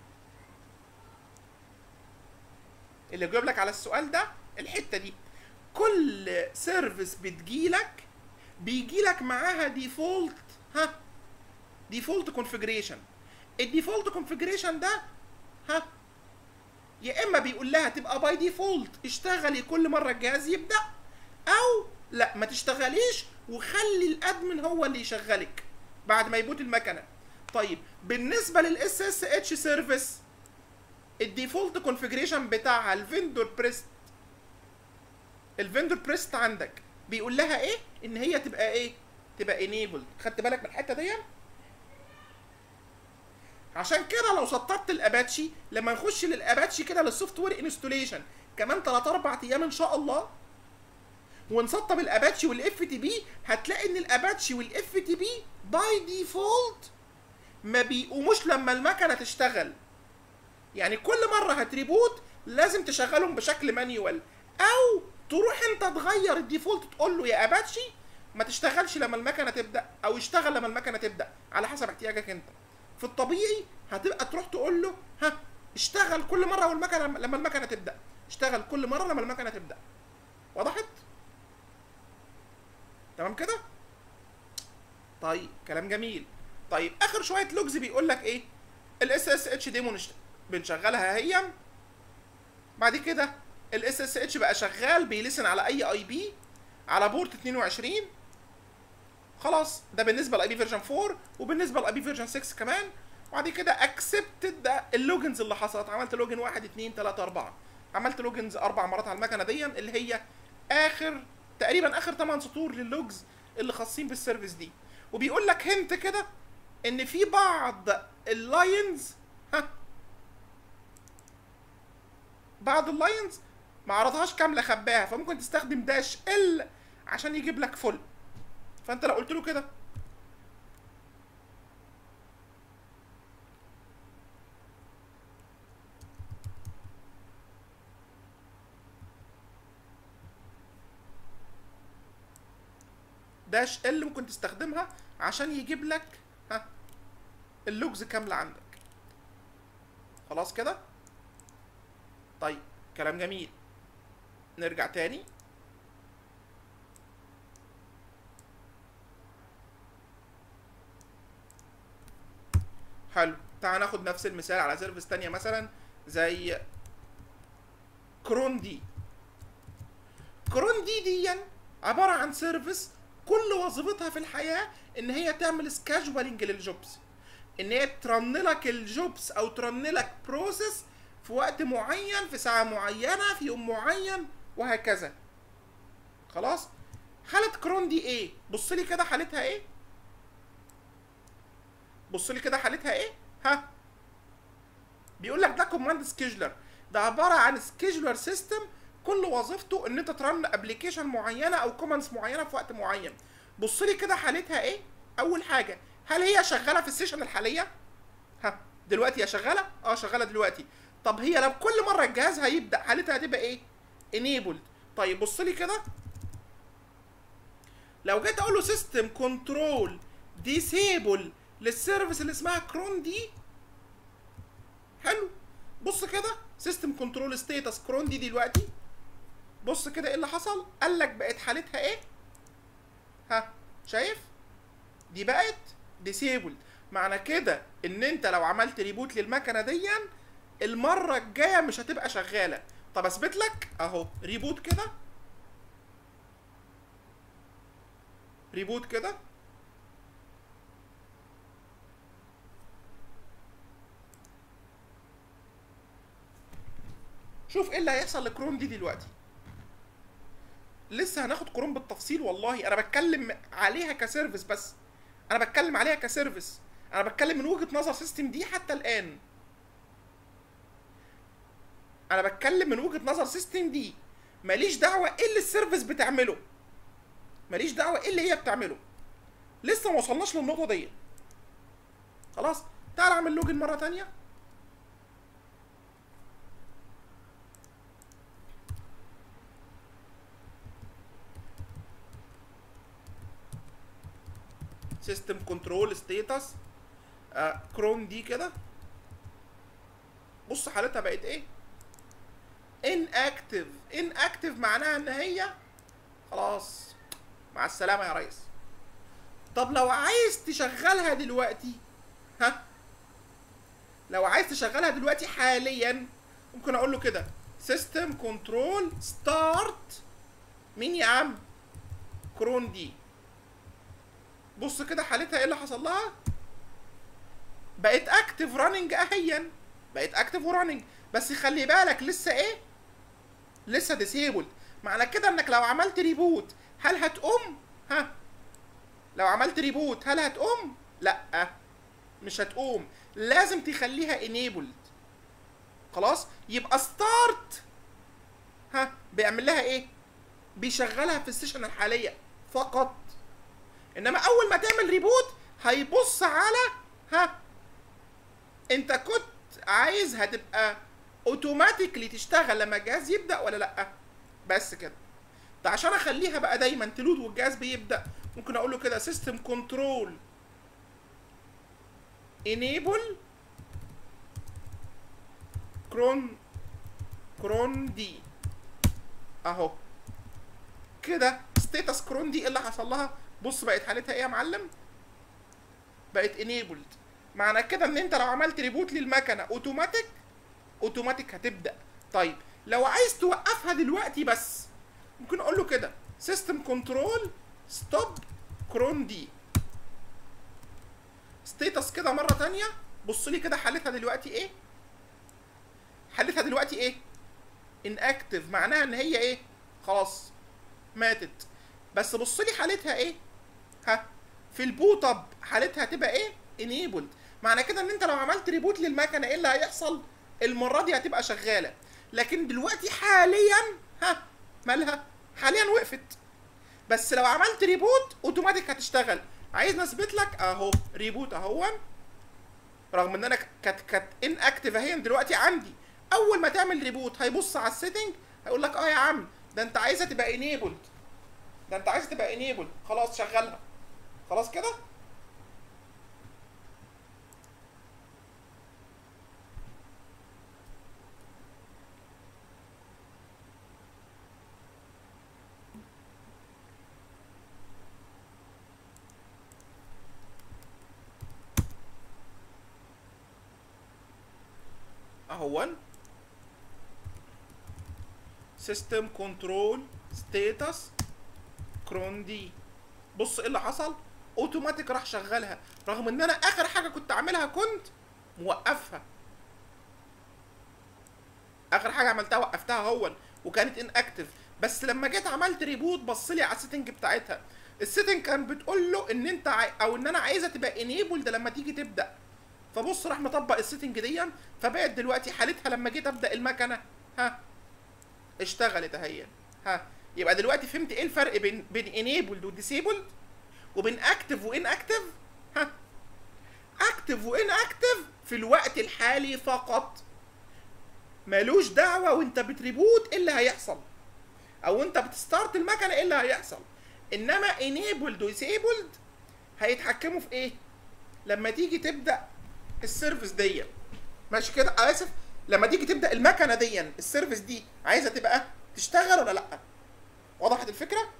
اللي يجاوب لك على السؤال ده الحته دي كل سيرفيس بتجيلك بيجيلك معاها ديفولت ها ديفولت كونفيجريشن الديفولت كونفيجريشن ده ها يا اما بيقول لها تبقى باي ديفولت اشتغلي كل مره الجهاز يبدا او لا ما تشتغليش وخلي الادمن هو اللي يشغلك بعد ما يبوت المكنه طيب بالنسبه للاس اس اتش سيرفيس الديفولت كونفيجريشن بتاعها الفندور بريست الفندور بريست عندك بيقول لها ايه ان هي تبقى ايه تبقى انيبلد خدت بالك من الحته دي عشان كده لو سطبت الاباتشي لما نخش للاباتشي كده للسوفت وير انستوليشن كمان 3 4 ايام ان شاء الله ونسطب الاباتشي والاف تي بي هتلاقي ان الاباتشي والاف تي بي باي ديفولت ما بيقوموش لما المكنه تشتغل يعني كل مره هتريبوت لازم تشغلهم بشكل مانيوال او تروح انت تغير الديفولت تقول له يا اباتشي ما تشتغلش لما المكنه تبدا او اشتغل لما المكنه تبدا على حسب احتياجك انت في الطبيعي هتبقى تروح تقول له ها اشتغل كل مره والمكنه لما المكنه تبدا اشتغل كل مره لما المكنه تبدا وضحت تمام كده طيب كلام جميل طيب اخر شويه لوجز بيقول لك ايه الاس اس اتش ديمو بنشغلها هي بعد كده الاس اس اتش بقى شغال بيلسن على اي اي بي على بورت 22 خلاص ده بالنسبه للاي بي فيرجن 4 وبالنسبه للاي بي فيرجن 6 كمان وبعد كده اكسبتد ده اللوجنز اللي حصلت عملت لوجن 1 2 3 4 عملت لوجنز اربع مرات على المكنه دي اللي هي اخر تقريبا اخر 8 سطور للوجز اللي خاصين بالسيرفيس دي وبيقول لك هنت كده ان في بعض اللاينز ها بعض اللاينز ما عرضهاش كامله خباها فممكن تستخدم داش ال عشان يجيب لك فل فانت لو قلت له كده داش ال ممكن تستخدمها عشان يجيب لك ها اللوجز كامله عندك خلاص كده طيب كلام جميل نرجع تاني حلو تعال ناخد نفس المثال على سيرفيس تانية مثلا زي كرون دي كرون دي دي عبارة عن سيرفيس كل وظيفتها في الحياة ان هي تعمل سكاجوالينج للجوبز ان هي ترن لك الجوبز او ترن لك بروسيس في وقت معين في ساعة معينة في يوم معين وهكذا خلاص حالة كرون دي ايه بص لي كده حالتها ايه بص لي كده حالتها ايه ها بيقول لك ده كوماند سكيجولر ده عباره عن سكيجولر سيستم كل وظيفته ان انت ترن ابلكيشن معينه او كوماندز معينه في وقت معين بص لي كده حالتها ايه اول حاجه هل هي شغاله في السيشن الحاليه ها دلوقتي هي شغاله اه شغاله دلوقتي طب هي لو كل مره الجهاز هيبدا حالتها هتبقى ايه انيبلد طيب بص لي كده لو جيت اقول له سيستم كنترول ديسيبل للسيرفيس اللي اسمها كرون دي حلو بص كده سيستم كنترول ستيتس كرون دي دلوقتي بص كده ايه اللي حصل قال لك بقت حالتها ايه ها شايف دي بقت ديسيبل معنى كده ان انت لو عملت ريبوت للمكنه دي المره الجايه مش هتبقى شغاله طب اثبت لك اهو ريبوت كده ريبوت كده شوف ايه اللي هيحصل لكروم دي دلوقتي لسه هناخد كروم بالتفصيل والله انا بتكلم عليها كسيرفيس بس انا بتكلم عليها كسيرفيس انا بتكلم من وجهه نظر سيستم دي حتى الان انا بتكلم من وجهه نظر سيستم دي ماليش دعوه ايه اللي السيرفيس بتعمله ماليش دعوه ايه اللي هي بتعمله لسه ما وصلناش للنقطه دي خلاص تعال اعمل لوجن مره تانية سيستم كنترول ستيتس كروم دي كده بص حالتها بقت ايه ان اكتف ان اكتف معناها ان هي خلاص مع السلامه يا ريس طب لو عايز تشغلها دلوقتي ها لو عايز تشغلها دلوقتي حاليا ممكن اقول له كده سيستم كنترول ستارت مين يا عم كرون دي بص كده حالتها ايه اللي حصل لها بقت اكتف راننج اهيا بقت اكتف وراننج بس خلي بالك لسه ايه لسه ديسيبل معنى كده انك لو عملت ريبوت هل هتقوم ها لو عملت ريبوت هل هتقوم لا مش هتقوم لازم تخليها انيبلد خلاص يبقى ستارت ها بيعمل لها ايه بيشغلها في السيشن الحاليه فقط انما اول ما تعمل ريبوت هيبص على ها انت كنت عايزها تبقى اوتوماتيكلي تشتغل لما الجهاز يبدا ولا لا بس كده ده عشان اخليها بقى دايما تلود والجهاز بيبدا ممكن اقول له كده سيستم كنترول انيبل كرون كرون دي اهو كده ستيتس كرون دي ايه اللي حصل لها بص بقت حالتها ايه يا معلم بقت انيبلد معنى كده ان انت لو عملت ريبوت للمكنه اوتوماتيك اوتوماتيك هتبدا طيب لو عايز توقفها دلوقتي بس ممكن اقول له كده سيستم كنترول ستوب كرون دي ستيتس كده مره تانية بص لي كده حالتها دلوقتي ايه حالتها دلوقتي ايه ان اكتف معناها ان هي ايه خلاص ماتت بس بص لي حالتها ايه ها في البوت اب حالتها هتبقى ايه انيبلد معنى كده ان انت لو عملت ريبوت للمكنه ايه اللي هيحصل المره دي هتبقى شغاله لكن دلوقتي حاليا ها مالها حاليا وقفت بس لو عملت ريبوت اوتوماتيك هتشتغل عايز نثبت لك اهو ريبوت اهو رغم ان انا كانت كانت ان اكتف اهي دلوقتي عندي اول ما تعمل ريبوت هيبص على السيتنج هيقول لك اه يا عم ده انت عايزها تبقى انيبلد ده انت عايز تبقى انيبل خلاص شغلها خلاص كده اهو سيستم كنترول ستيتس كرون دي بص ايه اللي حصل اوتوماتيك راح شغلها رغم ان انا اخر حاجه كنت عاملها كنت موقفها اخر حاجه عملتها وقفتها هو وكانت ان اكتف بس لما جيت عملت ريبوت بص لي على السيتنج بتاعتها السيتنج كان بتقول له ان انت عاي... او ان انا عايزه تبقى انيبلد لما تيجي تبدا فبص راح مطبق السيتنج دي فبقت دلوقتي حالتها لما جيت ابدا المكنه ها اشتغلت اهي ها يبقى دلوقتي فهمت ايه الفرق بين بين انيبلد وديسيبلد وبين اكتف وان اكتف ها اكتف وان اكتف في الوقت الحالي فقط ملوش دعوه وانت بتريبوت ايه اللي هيحصل او انت بتستارت المكنه ايه اللي هيحصل انما انيبلد وديسيبلد هيتحكموا في ايه لما تيجي تبدا السيرفيس دي ماشي كده اسف لما تيجي تبدا المكنه دي السيرفيس دي عايزه تبقى تشتغل ولا لا وضحت الفكره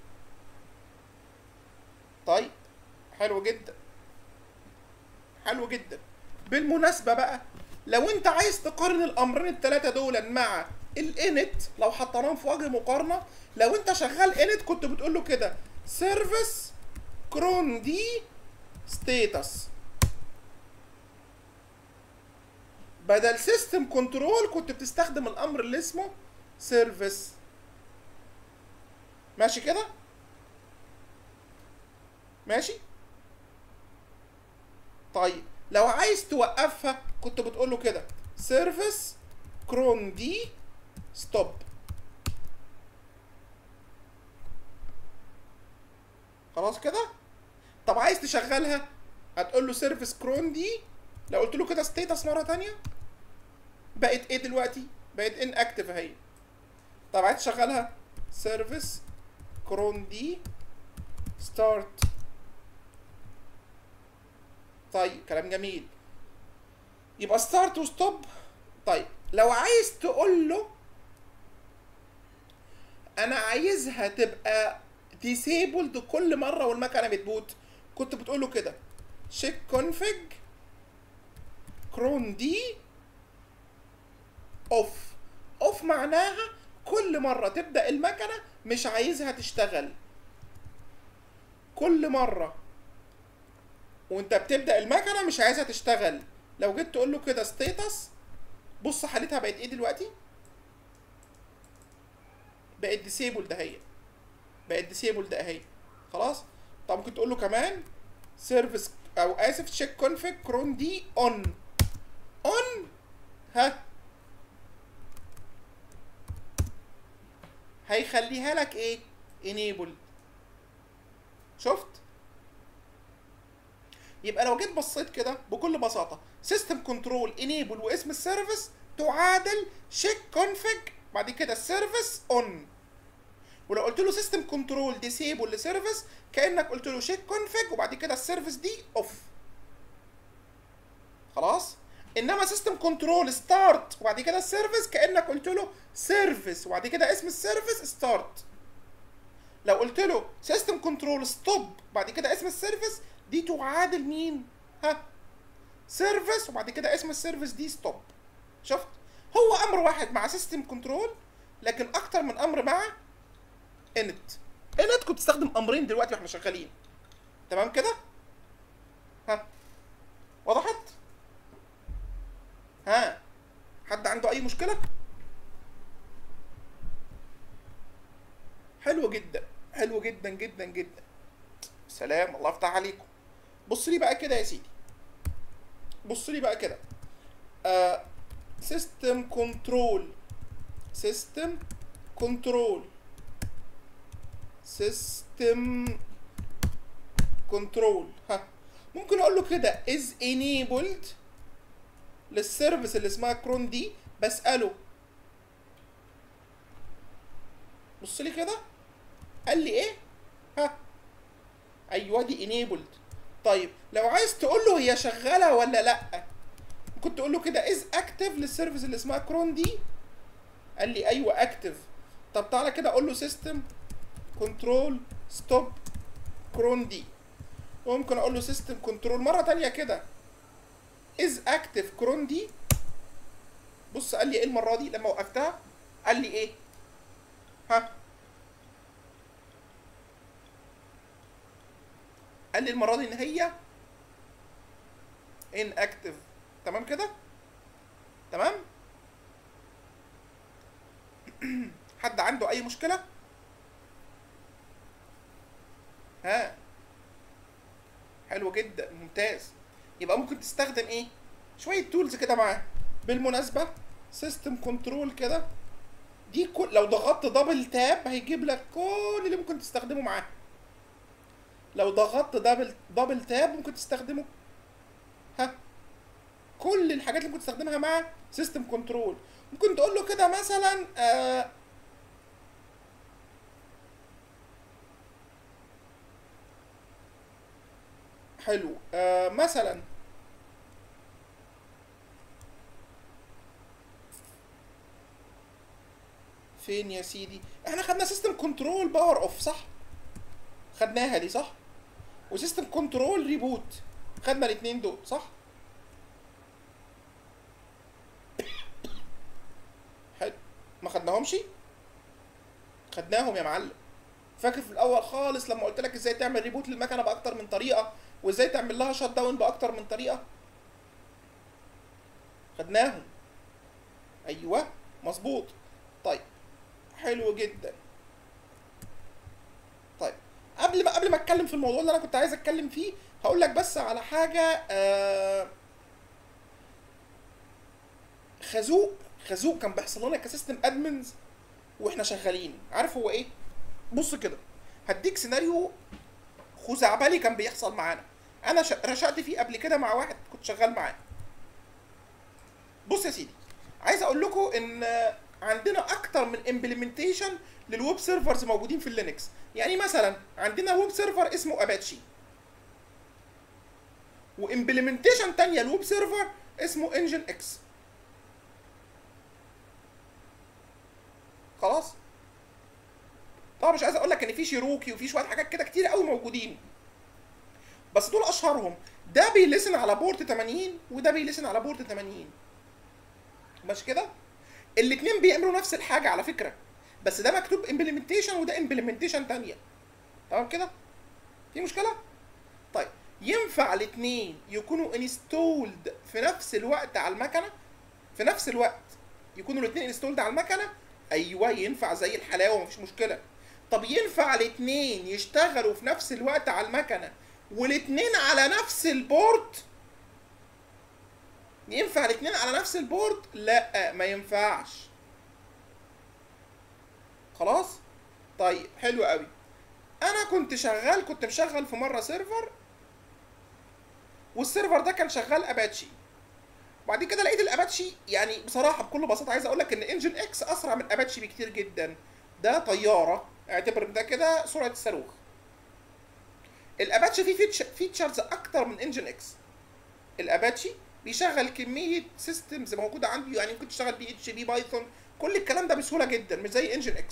طيب حلو جدا حلو جدا بالمناسبه بقى لو انت عايز تقارن الامرين الثلاثه دول مع الانت لو حطيناهم في وجه مقارنه لو انت شغال انت كنت بتقول له كده سيرفيس كرون دي ستيتس بدل سيستم كنترول كنت بتستخدم الامر اللي اسمه سيرفيس ماشي كده ماشي طيب لو عايز توقفها كنت بتقول له كده سيرفيس كرون دي ستوب خلاص كده طب عايز تشغلها هتقول له سيرفيس كرون دي لو قلت له كده ستيتس مره تانية بقت ايه دلوقتي بقت ان اكتف اهي طب عايز تشغلها سيرفيس كرون دي ستارت طيب كلام جميل يبقى ستارت وستوب طيب لو عايز تقول له انا عايزها تبقى ديسيبلد كل مره والمكنه بتبوت كنت بتقول له كده شيك كونفج كرون دي اوف اوف معناها كل مره تبدا المكنه مش عايزها تشتغل كل مره وانت بتبدا المكنه مش عايزها تشتغل لو جيت تقول له كده ستيتس بص حالتها بقت ايه دلوقتي بقت ديسيبل ده هي بقت ديسيبل ده اهي خلاص طب ممكن تقول له كمان سيرفيس او اسف تشيك كونفيج كرون دي اون اون ها هيخليها لك ايه انيبل شفت يبقى لو جيت بصيت كده بكل بساطه سيستم كنترول انيبل واسم السيرفيس تعادل شيك كونفيج بعد كده السيرفيس اون ولو قلت له سيستم كنترول ديسيبل لسيرفيس كانك قلت له شيك كونفيج وبعد كده السيرفيس دي اوف خلاص انما سيستم كنترول ستارت وبعد كده السيرفيس كانك قلت له سيرفيس وبعد كده اسم السيرفيس ستارت لو قلت له سيستم كنترول ستوب بعد كده اسم السيرفيس دي تعادل مين ها سيرفيس وبعد كده اسم السيرفيس دي ستوب شفت هو امر واحد مع سيستم كنترول لكن اكتر من امر مع انت انت كنت تستخدم امرين دلوقتي واحنا شغالين تمام كده ها وضحت ها حد عنده اي مشكله حلو جدا حلو جدا جدا جدا سلام الله يفتح عليكم بص لي بقى كده يا سيدي بص لي بقى كده سيستم كنترول سيستم كنترول سيستم كنترول ها ممكن اقول له كده از enabled للسيرفيس اللي اسمها كرون دي بساله بص لي كده قال لي ايه ها ايوه دي enabled طيب لو عايز تقول له هي شغاله ولا لا ممكن تقول له كده از اكتف للسيرفيس اللي اسمها كرون دي قال لي ايوه اكتف طب تعالى كده اقول له سيستم كنترول ستوب كرون دي وممكن اقول له سيستم كنترول مره تانية كده از اكتف كرون دي بص قال لي ايه المره دي لما وقفتها قال لي ايه ها قال لي المره دي ان هي ان اكتف تمام كده تمام حد عنده اي مشكله ها حلو جدا ممتاز يبقى ممكن تستخدم ايه شويه تولز كده معاه بالمناسبه سيستم كنترول كده دي كل لو ضغطت دبل تاب هيجيب لك كل اللي ممكن تستخدمه معاه لو ضغطت دبل دبل تاب ممكن تستخدمه ها كل الحاجات اللي ممكن تستخدمها مع سيستم كنترول ممكن تقول له كده مثلا آه حلو آه مثلا فين يا سيدي احنا خدنا سيستم كنترول باور اوف صح خدناها دي صح وسيستم كنترول ريبوت خدنا الاثنين دول صح حلو ما خدناهمش خدناهم يا معلم فاكر في الاول خالص لما قلت لك ازاي تعمل ريبوت للمكنه باكتر من طريقه وازاي تعمل لها شات داون باكتر من طريقه خدناهم ايوه مظبوط طيب حلو جدا طيب قبل ما قبل ما اتكلم في الموضوع اللي انا كنت عايز اتكلم فيه هقول لك بس على حاجه آه خازوق خازوق كان بيحصل لنا كسيستم ادمنز واحنا شغالين عارف هو ايه بص كده هديك سيناريو خزعبلي كان بيحصل معانا انا ش... رشقت فيه قبل كده مع واحد كنت شغال معاه بص يا سيدي عايز اقول لكم ان عندنا اكتر من امبلمنتيشن للويب سيرفرز موجودين في اللينكس يعني مثلا عندنا ويب سيرفر اسمه اباتشي وامبلمنتيشن تانية لويب سيرفر اسمه انجن اكس خلاص طبعا مش عايز اقول لك ان في شيروكي وفي شويه حاجات كده كتير قوي موجودين بس دول اشهرهم ده بيلسن على بورت 80 وده بيلسن على بورت 80 ماشي كده الاثنين بيعملوا نفس الحاجه على فكره بس ده مكتوب امبلمنتيشن وده امبلمنتيشن تانية تمام كده في مشكله طيب ينفع الاثنين يكونوا انستولد في نفس الوقت على المكنه في نفس الوقت يكونوا الاثنين انستولد على المكنه ايوه ينفع زي الحلاوه مفيش مشكله طب ينفع الاثنين يشتغلوا في نفس الوقت على المكنه والاثنين على نفس البورد ينفع الاثنين على نفس البورد لا ما ينفعش خلاص طيب حلو قوي انا كنت شغال كنت مشغل في مره سيرفر والسيرفر ده كان شغال اباتشي وبعد كده لقيت الاباتشي يعني بصراحه بكل بساطه عايز اقول لك ان انجن اكس اسرع من اباتشي بكتير جدا ده طياره اعتبر ده كده سرعه الصاروخ الاباتشي فيه فيتش فيتشرز اكتر من انجن اكس الاباتشي بيشغل كميه سيستمز موجوده عنده يعني ممكن تشتغل بي اتش بي بايثون كل الكلام ده بسهوله جدا مش زي انجن اكس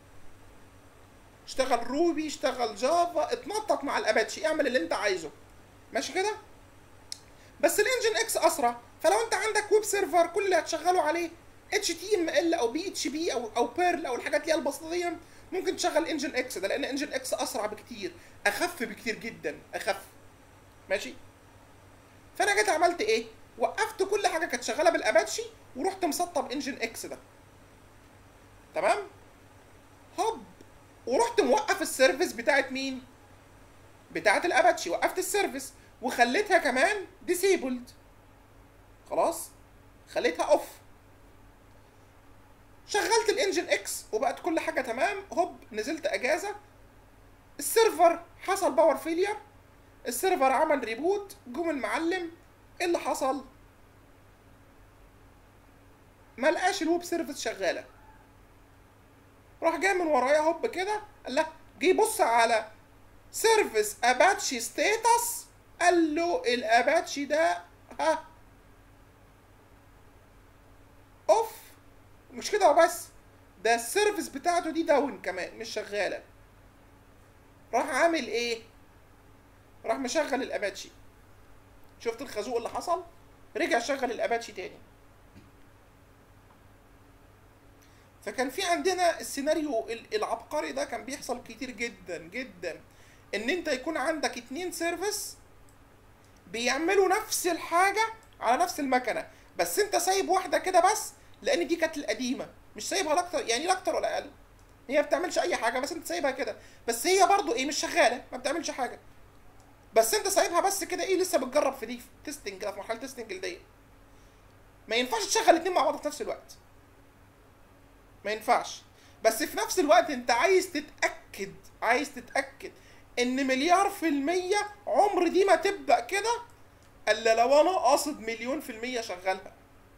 اشتغل روبي اشتغل جافا اتنطط مع الاباتشي اعمل اللي انت عايزه ماشي كده بس الانجن اكس اسرع فلو انت عندك ويب سيرفر كل اللي هتشغله عليه اتش تي ام ال او بي اتش بي او او بيرل او الحاجات اللي هي البسيطه دي ممكن تشغل انجن اكس ده لان انجن اكس اسرع بكتير اخف بكتير جدا اخف ماشي فانا جيت عملت ايه وقفت كل حاجه كانت شغاله بالاباتشي ورحت مسطب انجن اكس ده تمام هوب ورحت موقف السيرفيس بتاعت مين بتاعت الاباتشي وقفت السيرفيس وخليتها كمان ديسيبلد خلاص خليتها اوف شغلت الانجن اكس وبقت كل حاجه تمام هوب نزلت اجازه السيرفر حصل باور فيلير السيرفر عمل ريبوت جم المعلم ايه اللي حصل ما لقاش الويب سيرفيس شغاله راح جاي من ورايا هوب كده قال لا جه يبص على سيرفيس اباتشي ستاتس قال له الاباتشي ده ها اوف مش كده وبس ده السيرفيس بتاعته دي داون كمان مش شغاله راح عامل ايه راح مشغل الاباتشي شفت الخازوق اللي حصل رجع شغل الاباتشي تاني فكان في عندنا السيناريو ال- العبقري ده كان بيحصل كتير جدا جدا ان انت يكون عندك اتنين سيرفيس بيعملوا نفس الحاجه على نفس المكنه بس انت سايب واحده كده بس لان دي كانت القديمه مش سايبها لا اكتر يعني لا اكتر ولا اقل هي ما بتعملش اي حاجه بس انت سايبها كده بس هي برضو ايه مش شغاله ما بتعملش حاجه بس انت سايبها بس كده ايه لسه بتجرب في دي في تيستنج كده في مرحله تيستنج دي ما ينفعش تشغل الاتنين مع بعض في نفس الوقت ما ينفعش بس في نفس الوقت انت عايز تتاكد عايز تتاكد ان مليار في المية عمر دي ما تبدا كده الا لو انا قاصد مليون في المية شغالها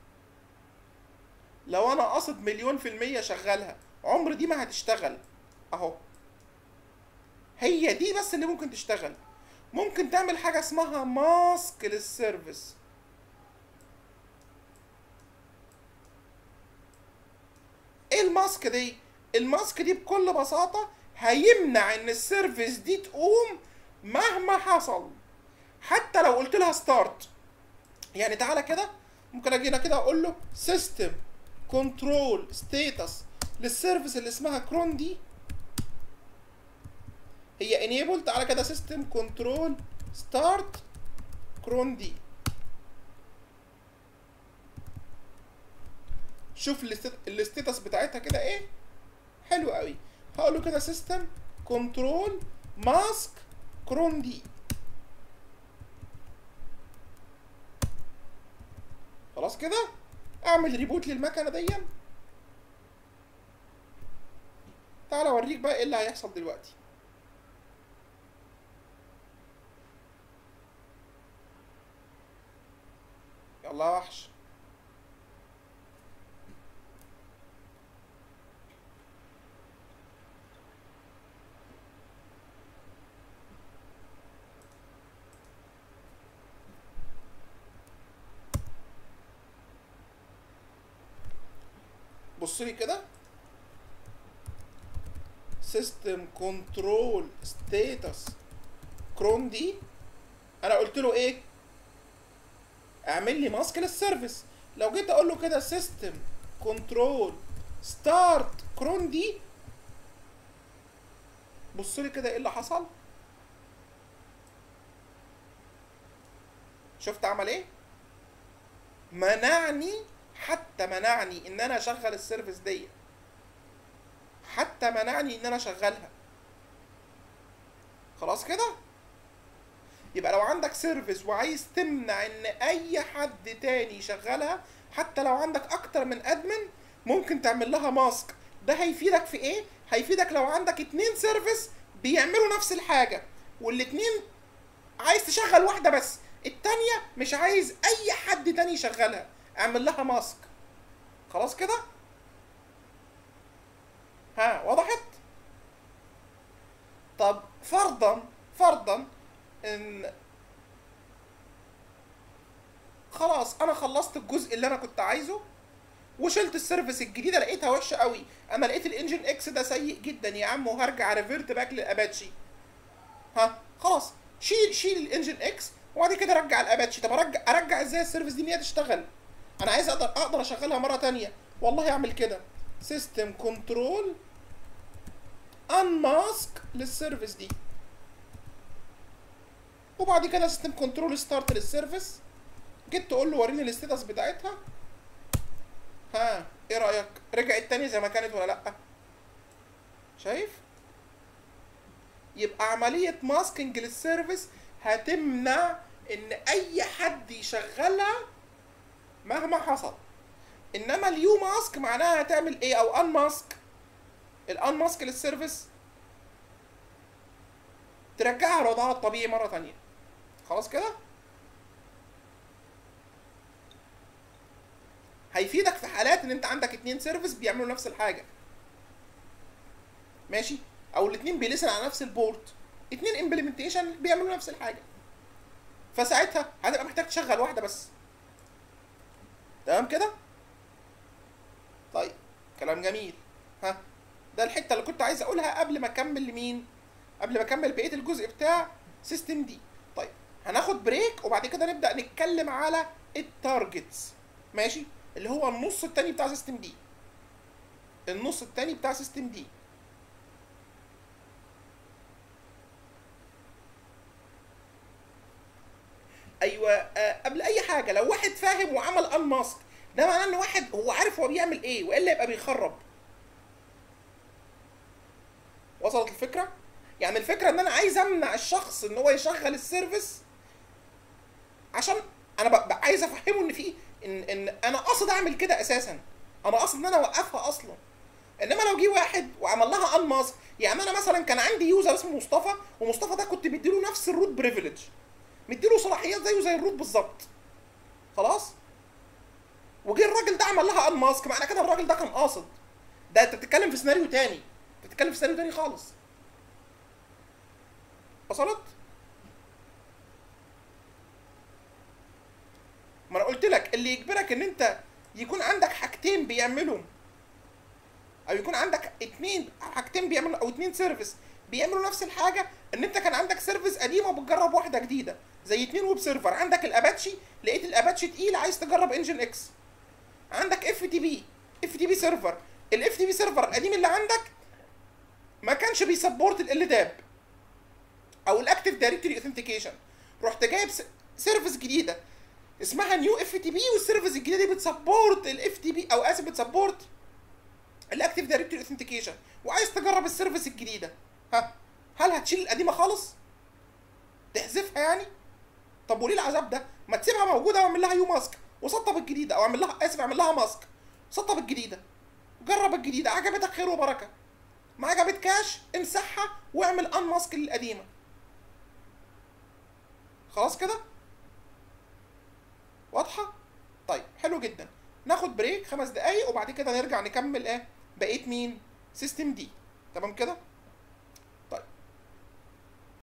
لو انا قاصد مليون في المية شغالها عمر دي ما هتشتغل اهو هي دي بس اللي ممكن تشتغل ممكن تعمل حاجة اسمها ماسك للسيرفيس ايه الماسك دي الماسك دي بكل بساطة هيمنع ان السيرفيس دي تقوم مهما حصل حتى لو قلت لها ستارت يعني تعالى كده ممكن اجي هنا كده اقول له سيستم كنترول ستيتس للسيرفيس اللي اسمها كرون دي هي انيبل تعالى كده سيستم كنترول ستارت كرون دي شوف الاستيتس بتاعتها كده ايه حلو قوي هقول له كده سيستم كنترول ماسك كرون دي خلاص كده اعمل ريبوت للمكنه دي تعال اوريك بقى ايه اللي هيحصل دلوقتي يلا يا وحش بص لي كده سيستم كنترول ستاتس كرون دي انا قلت له ايه اعمل لي ماسك للسيرفيس لو جيت اقول له كده سيستم كنترول ستارت كرون دي بص لي كده ايه اللي حصل شفت عمل ايه منعني حتى منعني ان انا اشغل السيرفيس دي حتى منعني ان انا اشغلها خلاص كده يبقى لو عندك سيرفيس وعايز تمنع ان اي حد تاني يشغلها حتى لو عندك اكتر من ادمن ممكن تعمل لها ماسك ده هيفيدك في ايه هيفيدك لو عندك اتنين سيرفيس بيعملوا نفس الحاجه والاتنين عايز تشغل واحده بس التانية مش عايز اي حد تاني يشغلها اعمل لها ماسك خلاص كده ها وضحت طب فرضا فرضا ان خلاص انا خلصت الجزء اللي انا كنت عايزه وشلت السيرفيس الجديده لقيتها وحشه قوي انا لقيت الانجن اكس ده سيء جدا يا عم وهرجع ريفيرت باك للاباتشي ها خلاص شيل شيل الانجن اكس وبعد كده رجع الاباتشي طب ارجع ارجع ازاي السيرفيس دي ان هي تشتغل انا عايز اقدر اقدر اشغلها مره تانية والله اعمل كده سيستم كنترول انماسك للسيرفيس دي وبعد كده سيستم كنترول ستارت للسيرفيس جيت تقول له وريني الاستاتس بتاعتها ها ايه رايك رجعت تاني زي ما كانت ولا لا شايف يبقى عمليه ماسكنج للسيرفيس هتمنع ان اي حد يشغلها مهما حصل انما اليو ماسك معناها هتعمل ايه او ان ماسك الان ماسك للسيرفيس ترجعها لوضعها الطبيعي مره تانية خلاص كده هيفيدك في حالات ان انت عندك اتنين سيرفيس بيعملوا نفس الحاجه ماشي او الاتنين بيلسن على نفس البورت اتنين امبلمنتيشن بيعملوا نفس الحاجه فساعتها هتبقى محتاج تشغل واحده بس تمام كده طيب كلام جميل ها ده الحته اللي كنت عايز اقولها قبل ما اكمل لمين قبل ما اكمل بقيه الجزء بتاع سيستم دي طيب هناخد بريك وبعد كده نبدا نتكلم على التارجتس ماشي اللي هو النص التاني بتاع سيستم دي النص التاني بتاع سيستم دي ايوه آه قبل اي حاجه لو واحد فاهم وعمل ان ماسك ده معناه ان واحد هو عارف هو بيعمل ايه والا يبقى بيخرب وصلت الفكره يعني الفكره ان انا عايز امنع الشخص ان هو يشغل السيرفيس عشان انا ب- ب- عايز افهمه ان في ان ان انا قاصد اعمل كده اساسا انا قاصد ان انا اوقفها اصلا انما لو جه واحد وعمل لها ان ماسك يعني انا مثلا كان عندي يوزر اسمه مصطفى ومصطفى ده كنت مديله نفس الروت بريفليج مديله صلاحيات زيه زي الروت بالظبط خلاص وجه الراجل ده عمل لها ان ماسك معنى كده الراجل ده كان قاصد ده انت بتتكلم في سيناريو تاني انت بتتكلم في سيناريو تاني خالص وصلت ما انا قلت لك اللي يجبرك ان انت يكون عندك حاجتين بيعملهم او يكون عندك اتنين حاجتين بيعملوا او اتنين سيرفيس بيعملوا نفس الحاجه ان انت كان عندك سيرفيس قديمه وبتجرب واحده جديده زي اتنين ويب سيرفر عندك الاباتشي لقيت الاباتشي تقيل عايز تجرب انجن اكس عندك اف تي بي اف تي بي سيرفر الاف تي بي سيرفر القديم اللي عندك ما كانش بيسبورت ال داب او الاكتيف دايركتوري اوثنتيكيشن رحت جايب س- سيرفيس جديده اسمها نيو اف تي بي والسيرفيس الجديده دي بتسبورت الاف تي بي او اسف بتسبورت الاكتيف دايركتوري اوثنتيكيشن وعايز تجرب السيرفيس الجديده ها هل هتشيل القديمه خالص تحذفها يعني طب وليه العذاب ده ما تسيبها موجوده واعمل لها يو ماسك وسطب الجديده او اعمل لها اسف اعمل لها ماسك سطب الجديده جرب الجديده عجبتك خير وبركه ما عجبتكاش امسحها واعمل ان ماسك للقديمه خلاص كده واضحه طيب حلو جدا ناخد بريك خمس دقايق وبعد كده نرجع نكمل ايه بقيه مين سيستم دي تمام كده